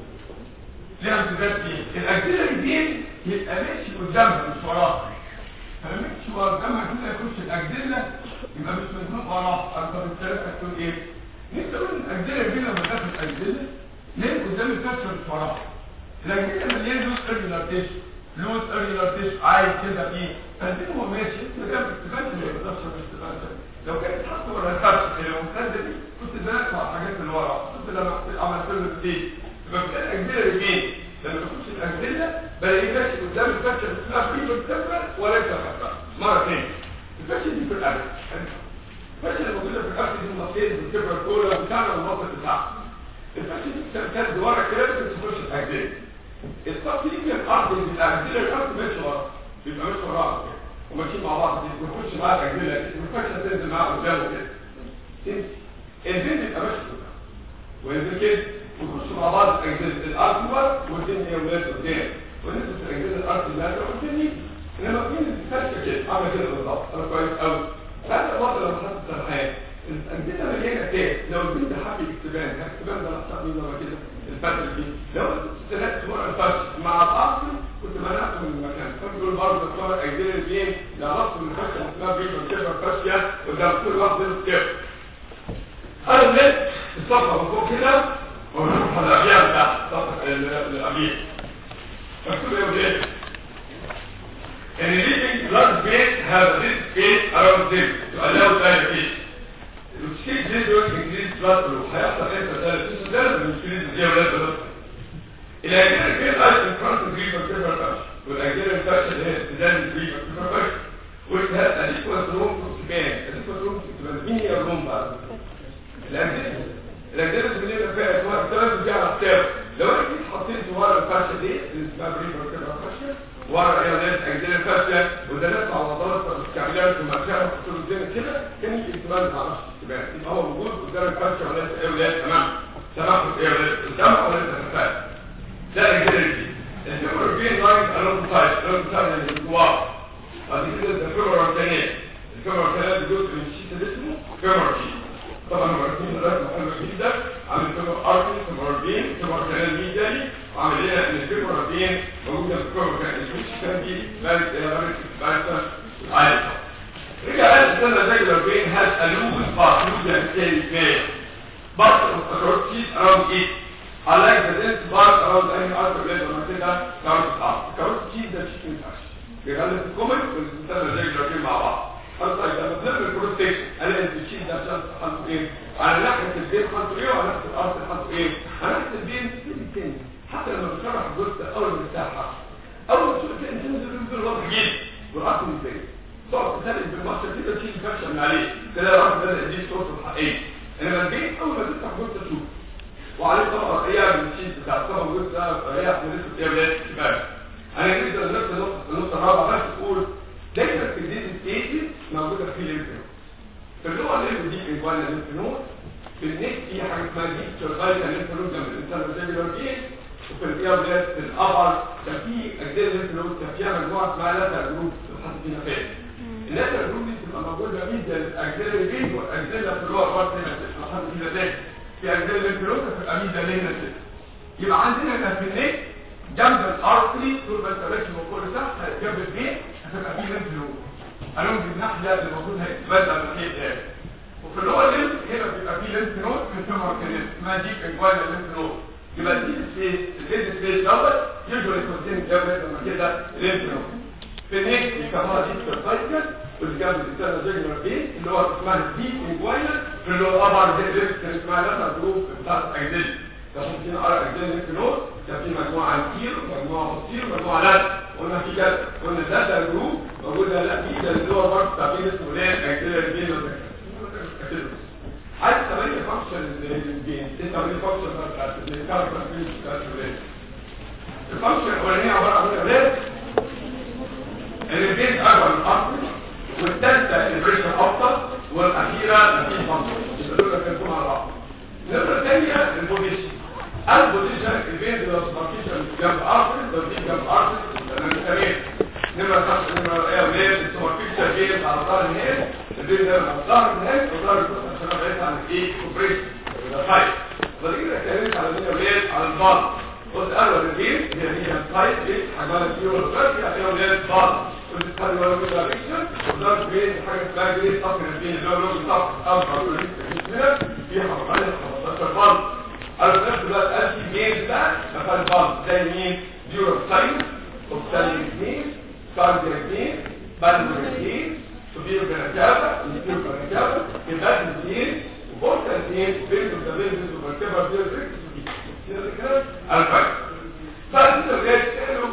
ليها امتداد فين الاجزله دي يبقى ماشي قدامها مش وراها فلما يمشي ورا الجامعه كده يخش الاجزله يبقى مش مزنوق وراه انت بالثلاثه هتقول ايه؟ نفسي اقول ان الاجزله دي لما دخلت الاجزله ليه قدام الكسر مش وراها الاجزله مليان لوس ارجلاتيشن لوس ارجلاتيشن عايز كده فيه فالدين هو ماشي انت جنب استفادت اللي ما تقدرش مش استفادت لو كانت حاطه ولا الكسر اللي ممتازه دي كنت زنقت على الحاجات اللي ورا كنت لما عملت له دي يبقى في الاجزله رجلين لما تخش الاجزله بلاقيه ماشي قدام الكسر لا في الكسر ولا الكسر مره ثانيه الفاشل دي في الأكل الفاشل الموجودة في الأكل دي المصير والكبرة الكولا بتاعنا والمصر بتاعنا الفاشل دي بتاعت ورا كده بتخش الأجزاء الصف دي من الأرض اللي الأجزاء الأرض ماشي ورا بيبقى ماشي ورا كده وماشيين مع بعض دي بيخش معاه الأجزاء والفاشل تنزل معاه قدامه كده تمشي البنت يبقى ماشي قدام وينزل كده ويخش مع بعض الأجزاء الأرض ورا والدنيا ولاد قدام ونزل في الأجزاء الأرض اللي هذا والدنيا انما مين اللي فاشله كده عامل كده بالظبط انا كويس قوي هذا الوضع لما حصل الحياه الأنجزة مليانة تاس لو البنت حابب اكتبان اكتبان ده احسن مين لما كده الفترة دي لو استلقت مرة الفرش مع الأصل كنت منعته من المكان فبيقول برضه دكتور أجزيل البين لغصت من الفرشة اللي اسمها بيشن كبر فرشة قدام كل واحد يلبس كبر أنا نزلت الصفحة من فوق كده ونروح على الأبيات بتاعت الصفحة الأبيات مكتوب ايه وده and the living blood veins have this space around them to allow dilatation. الأكسيد دي دول increase blood flow هيحصل ايه في الدايلاتيشن ده لما increase دي ولاد بلد الأجيال كده قاعد in front of green vertebral fascia والأجيال الفاشة اللي هي استدان green vertebral fascia والهاد adequate room to expand adequate room to expand مين هي الروم بقى؟ الأجيال الأجيال اللي بنبقى فيها اسمها الثلاث دي على الكتاب لو انا جيت حطيت ورا الفاشة دي اللي اسمها green vertebral fascia ورا ايه ولاد اجزاء الفاشيه وده نفس عضلات الكابيلاري في المكان وحطوا له زي كده كان يجي اكتمال ما اعرفش اكتمال يبقى هو موجود قدام الفاشيه ولاد ايه ولاد تمام سمحوا ايه ولاد الجمع ولاد الخفاف ده اجزاء الفي الفيبر بين لاين الون سايد الون سايد يعني الجوار بعد كده الفيبر الثانيه الفيبر الثانيه جزء من الشيت اللي اسمه فيبر شيت طبعا هم عارفين دلوقتي محمد جدا عامل فيبر ارتي فيبر بين فيبر ثانيه ميدالي وعامل لنا ان الفيبر بين موجوده في الفيبر كان الفيش كان دي بارد الى بارد بارد عالي رجع قال السنه زي لو بين هاز الوز بارتوز يعني تاني فين بارت اوف كاروتيد اراوند ايت I like the dense part around any other place لما كده كاروتيد ارت كاروتيد ده شيء ينفعش بيغلف الكومنت والسنه زي لو بين مع بعض طيب لما بنعمل البروتكشن الاقي الشيت ده عشان حالته ايه على ناحيه البين حالته ايه وعلى ناحيه الارض حالته ايه على ناحيه البين التاني حتى لما بشرح الجزء اول من الساحه اول ما تشوف الانسان تنزل ينزل واضح جدا والعقل ازاي تقعد تسلم بالمصر كده تشيل فرشه من عليه تلاقي الراس بدا يديك صوته الحقيقي انما البين اول ما تفتح جزء تشوف وعليه طبقه رقيقه من الشيت بتاع الطبقه الجزء ده رقيقه من لسه ايه ولاد كفايه انا جدا نفس النقطه النقطه الرابعه بس تقول دايما في الديز ستيجز موجوده في الليمف نود في اللي هو الليمف دي انجوانا ليمف نود في النك في حاجه اسمها ديب شغاله ليمف نود جنب الانسان الريجولار جين وفي الإيابلات في الأبر كان في أجزاء الليمف نود كان فيها مجموعة اسمها لاتر جروب حد فينا فاهم اللاتر جروب دي بتبقى موجودة ميزة الأجزاء الجين والأجزاء في اللور بارت هنا حد فينا فاهم في أجزاء الليمف نود بتبقى ميزة لينا يبقى عندنا هنا في النك جنب الارتري طول ما انت ماشي من كل تحت جنب البيت هتبقى فيه ليمف نود قالوا في الناحيه اللي المفروض هيتبدل الخيط ده وفي اللي هو الليمف هنا بيبقى فيه ليمف نود في الفيمر كانال اسمها ديب انجوانا ليمف نود يبقى دي سبيس الهيد سبيس دوت يوجوالي كونتين جنب لما كده ليمف نود في النك بيسموها ديب سيرفايكال واللي جنب الانسان جيجنال بين اللي هو اسمها ديب انجوانا في اللي هو ابر ليمف كان اسمها لاتر جروب بتاعت اجدادي عشان كده ارى اجدادي ليمف نود كان في مجموعة كتير مجموعة كتير مجموعة لا قلنا في كده قلنا ده جروب موجودة لا في ده اللي هو برضه تعبير اسمه ليه اكتيريا البين عايز تمارين فانكشن البين ايه تمارين فانكشن بتاعت الكاركتر بتاعت الولاد الفانكشن الاولانيه عباره عن اولاد ان البين اكبر من الاصل والثالثه البريشر افضل والاخيره مفيش فانكشن يبقى دول كانوا على بعض النمره الثانيه البوزيشن البوزيشن البين لو سبارتيشن جنب ارسل لو دي جنب ارسل انا تمام نمرة خمسة نمرة ايه وليه السبارتيشن بين على ظهر الهيد البين ده على ظهر الهيد وظهر الكوسة عشان انا بعيد عن الايه كوبريشن ده فايت بعد كده اتكلمت على مين وليه على البار قلت اول البين هي هي فايت بين حجمها كتير والفرق هي وليه البار وتتحدد ولا بيبقى ريكشن ودارك بين حاجه اسمها جريد اب بين اللي هو اللون بتاع اصغر هنا فيها حوالي 15 بلد على نفس الوقت الفي جيم ده مثلا بلد زي مين ديورال ساين اوبسالين جيم كاردياك جيم بالمونر جيم سوبير جرانجابا سوبير جرانجابا كبات جيم وبورتال جيم بين وتبين بين وبركبه بين كده كده الفايت بعد كده بقى تحلو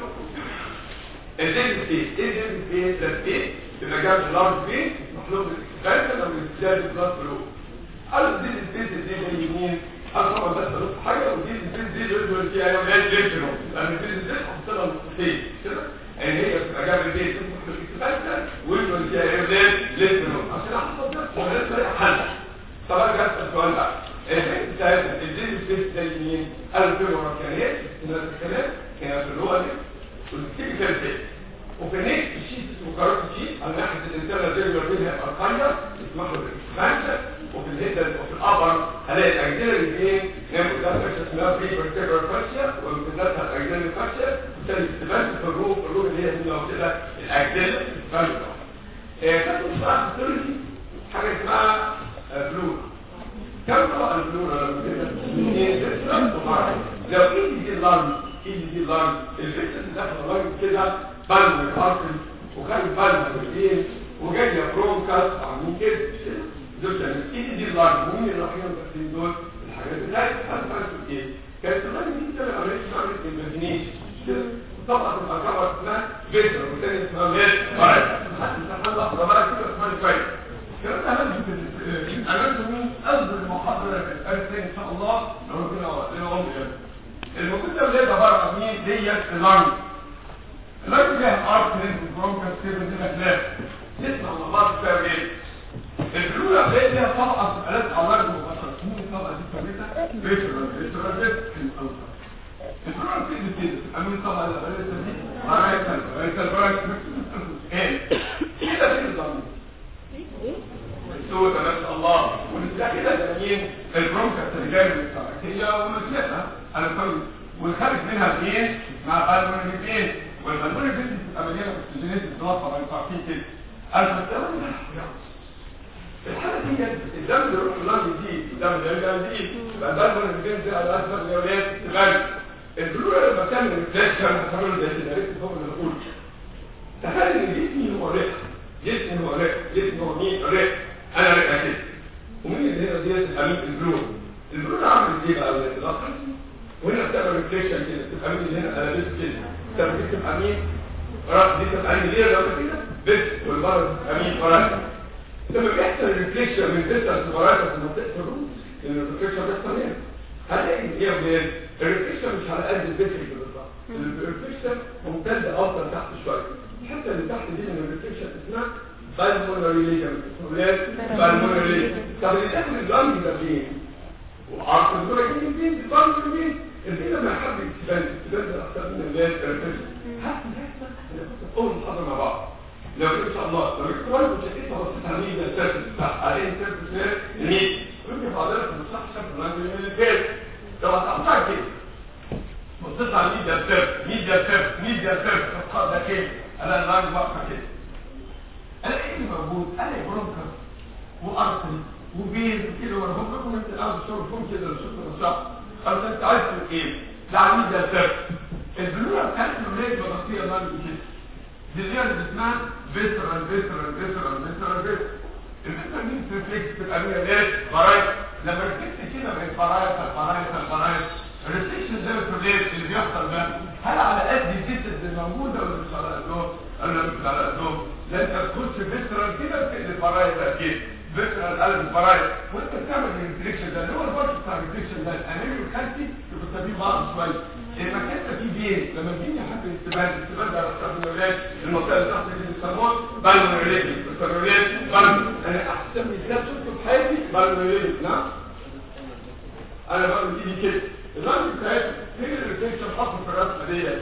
الديد سبيس ايه الديد سبيس ده سبيس يبقى جاب لارج سبيس مخلوق بالاكسبانشن او الاستزاد بلس فلو قال الديد سبيس دي زي يمين قال طبعا بس نص حاجه والديد سبيس دي اللي فيها يوم ايه لينكنو لان الديد سبيس حط لها نقطتين كده يعني هي بتبقى جاب البيت تدخل الاكسبانشن واللي فيها يوم لينكنو عشان احفظ نفسي ولا طريقه حل طبعا جاب السؤال بقى الحته بتاعتها الديد سبيس زي يمين قال في مركبات نفس الكلام هي في اللغه دي والتيبيكال فيت وفي النكست شيت اسمه كاروت شيت على ناحيه الانترنال ريجولار بين الارقيه اسمها الاكسبانشن وفي الهيد وفي الابر هلاقي الاجزاء اللي فين نعمل ده فاشيا اسمها بري فيرتيبرال فاشيا وامتدادها الاجزاء الفاشيا وبالتالي اكسبانشن في الروف الروف اللي هي دي لو كده الاجزاء اكسبانشن كانت مصطلح السيرجي حاجه اسمها بلور كم طبقه البلور لما كده؟ اثنين لو ايدي دي اللارج ايدي دي اللارج الفكره اللي داخل اللارج كده بالم الارسل وخارج بالم الاثنين وجاي برونكاس عاملين كده دول كانوا ايدي دي اللارج ومين اللي رايحين المكتبين دول الحاجات بتاعت هتفرق ايه كانت اللارج دي كده عمليه عمليه ايماجينيشن طبعا الأكبر اسمها فيتر والتاني اسمها ميت فرق حتى سبحان الله طبعا كده اسمها كويس الكلام ده هنجد عملت مين أفضل المحاضرة في الأرض إن شاء الله لو ربنا وقتنا عمر يعني المفروض ده ولاد عبارة عن مين ديت اللانج اللانج فيها ارت رينج برونكاس كده دي مكلاف نسمع مع بعض فيها ايه الفلورة بتلاقي فيها طبقة في الآلات أعراض مباشرة مين الطبقة دي سميتها؟ ريترال ريترال ريترال الفلورة بتدي كده أمين طبقة الآلات دي رايتال رايتال رايتال ايه كده في الضمير السوء ما شاء الله ونسيها كده زمين البرونكا الترجاني التركية ونسيتها انا فاهم والخارج منها اثنين مع بالمونيفين والبالمونيفين بتبقى مليانه اكسجينات الضغط طبعا انتوا عارفين كده الفلترة الحالة دي الدم اللي يروح اللنج يزيد الدم اللي يرجع يزيد يبقى ده المونيفين زي الاسفل اللي ولاد تغير البلورة لما تعمل ريفليكشن هتعمل زي اللي عرفت فوق اللي بقول تخيل ان جسمي هو رئه جسمي هو رئه جسمي هو مين رئه انا رئه كده ومين اللي هنا ديت الامين البلور البلور عامل ازاي بقى الاخر وهنا بتعمل ريفليكشن كده تبقى مين اللي هنا انا بس كده طب دي تبقى مين راس دي تبقى مين ليه لو كده بس والبرد امين فرات لما بيحصل ريفليكشن من بيتا لفرات في منطقه الروس الريفليكشن بيحصل هنا هلاقي ايه بجد الريفليكشن مش على قد البتر بالظبط الريفليكشن ممتد افضل تحت شويه الحته اللي تحت دي من الريفليكشن اسمها بالمونري ليجمنت ولاد بالمونري ليجمنت طب اللي داخل الجنب ده فين وعرض الدوره دي فين الجنب فين الفين لما حد يكسبان يكسبان ده اكتر من الناس الريفليكشن حتى يحصل اول محاضره مع بعض لو ان شاء الله لو الكترون مش هتبقى بصيت على مين ده السيرفس بتاع عليه السيرفس ده الميت ممكن حضرتك مش صح شكل من الفيل لو هتقطع كده بصيت على مين ده السيرفس مين ده السيرفس مين ده السيرفس ده كده انا اللاين واقفه كده انا ايه اللي موجود انا برونكر وارسل وبيز كده وانا هم لكم انت الارض شوفهم كده شوفوا الشخص قالت انت عايز تقول ايه ده عميد ده السيرفس البلوره بتاعت الولاد بغطيها اللاين كده دي اللي هي اسمها فيسرال فيسرال فيسرال فيسرال فيسرال الفيسرال دي ريفلكس بتبقى ليها ليه فرايت لما ريفلكس كده بقت فرايت فرايت فرايت الريفلكشن ده البروبليم اللي بيحصل ده هل على قد الجسد اللي موجوده ولا مش على قدهم ولا مش على قدهم لا انت تخش فيسرال كده بتقلب فرايت اكيد فيسرال قلب الفرايت وانت بتعمل الريفلكشن ده اللي هو البارت بتاع الريفلكشن ده الامامي والخلفي يبقوا سابين بعض شويه المكان ده فيه بين لما بيجي حد الاستباد الاستباد ده على الولاد المنطقه اللي تحت اللي بيسموها بالمونريليتي بالمونريليتي انا احسن من كده شفته في حياتي بالمونريليتي نعم انا بعمل ايدي كده الرمز بتاعتي فين الريفليكشن حط في الرسمه ديت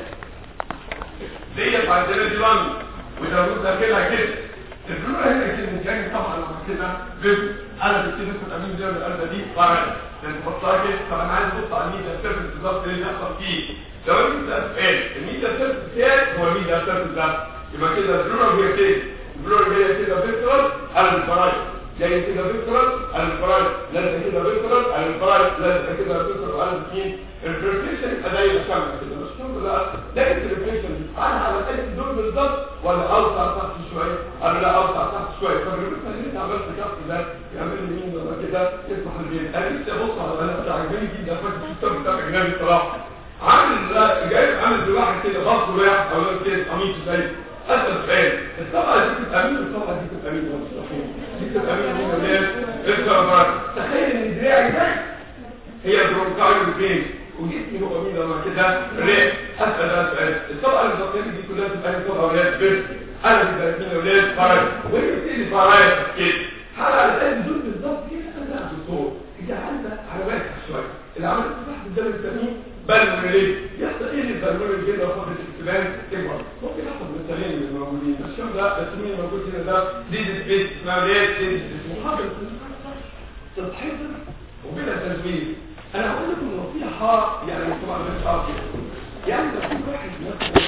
ديت عندنا دي رمز وده الرمز داخلها كده البلوره هنا كده جاي طبعا لما كده بيبقى انا بكتب في الامين دي القلبه دي فرق لان تحطها كده طب انا عايز ابص على الميديا سيرفيس بالظبط اللي بيحصل فيه لو انت سؤال الميديا سيرفيس بتاعي هو الميديا سيرفيس ده يبقى كده البلورال هي كده البلورال هي كده فيكتورال على الفرايد جاي كده فيكتورال على الفرايد لازم كده فيكتورال على الفرايد لازم كده فيكتورال على الاثنين الريفليكشن يبقى دايما كامله كده مش كامله لا لكن الريفليكشن انا على قد دول بالظبط ولا اوسع تحت شويه انا لا اوسع تحت شويه فالريفليكشن اللي انت عملت كف ده يعمل لي مين ولا كده يفتح البيت انا لسه بص على انا بتاع عجبني جدا فاكر الكتاب بتاع اجنبي صراحه عامل جايب عامل زي واحد كده بص رايح او كده قميص زي اسال سؤال الطبقه دي تبقى مين الطبقه دي تبقى مين دي تبقى مين مين الناس تخيل ان دراعي ده هي برونكايل فين وجسمي هو مين لما كده ريح اسال ده سؤال الطبقه البطنيه دي كلها تبقى مين طبقه ولاد بس انا بيبقى مين ولاد فرايد وهي بتيجي فرايد كده حاله على قد دول بالظبط كده انا ده دكتور انت عندك على بالك شويه العمليه بتاعت الدم السمين بالون ليه يحصل ايه البالون اللي كده فتره الاكتمال تكبر ممكن اخد مثالين من الموجودين بس شوف ده بس مين الموجود هنا ده دي سبيس اسمها ليه اسمه حاجه تتحفظ وبلا تزويد انا هقول لكم نصيحه يعني طبعا مش عارف يعني ده كل واحد نفسه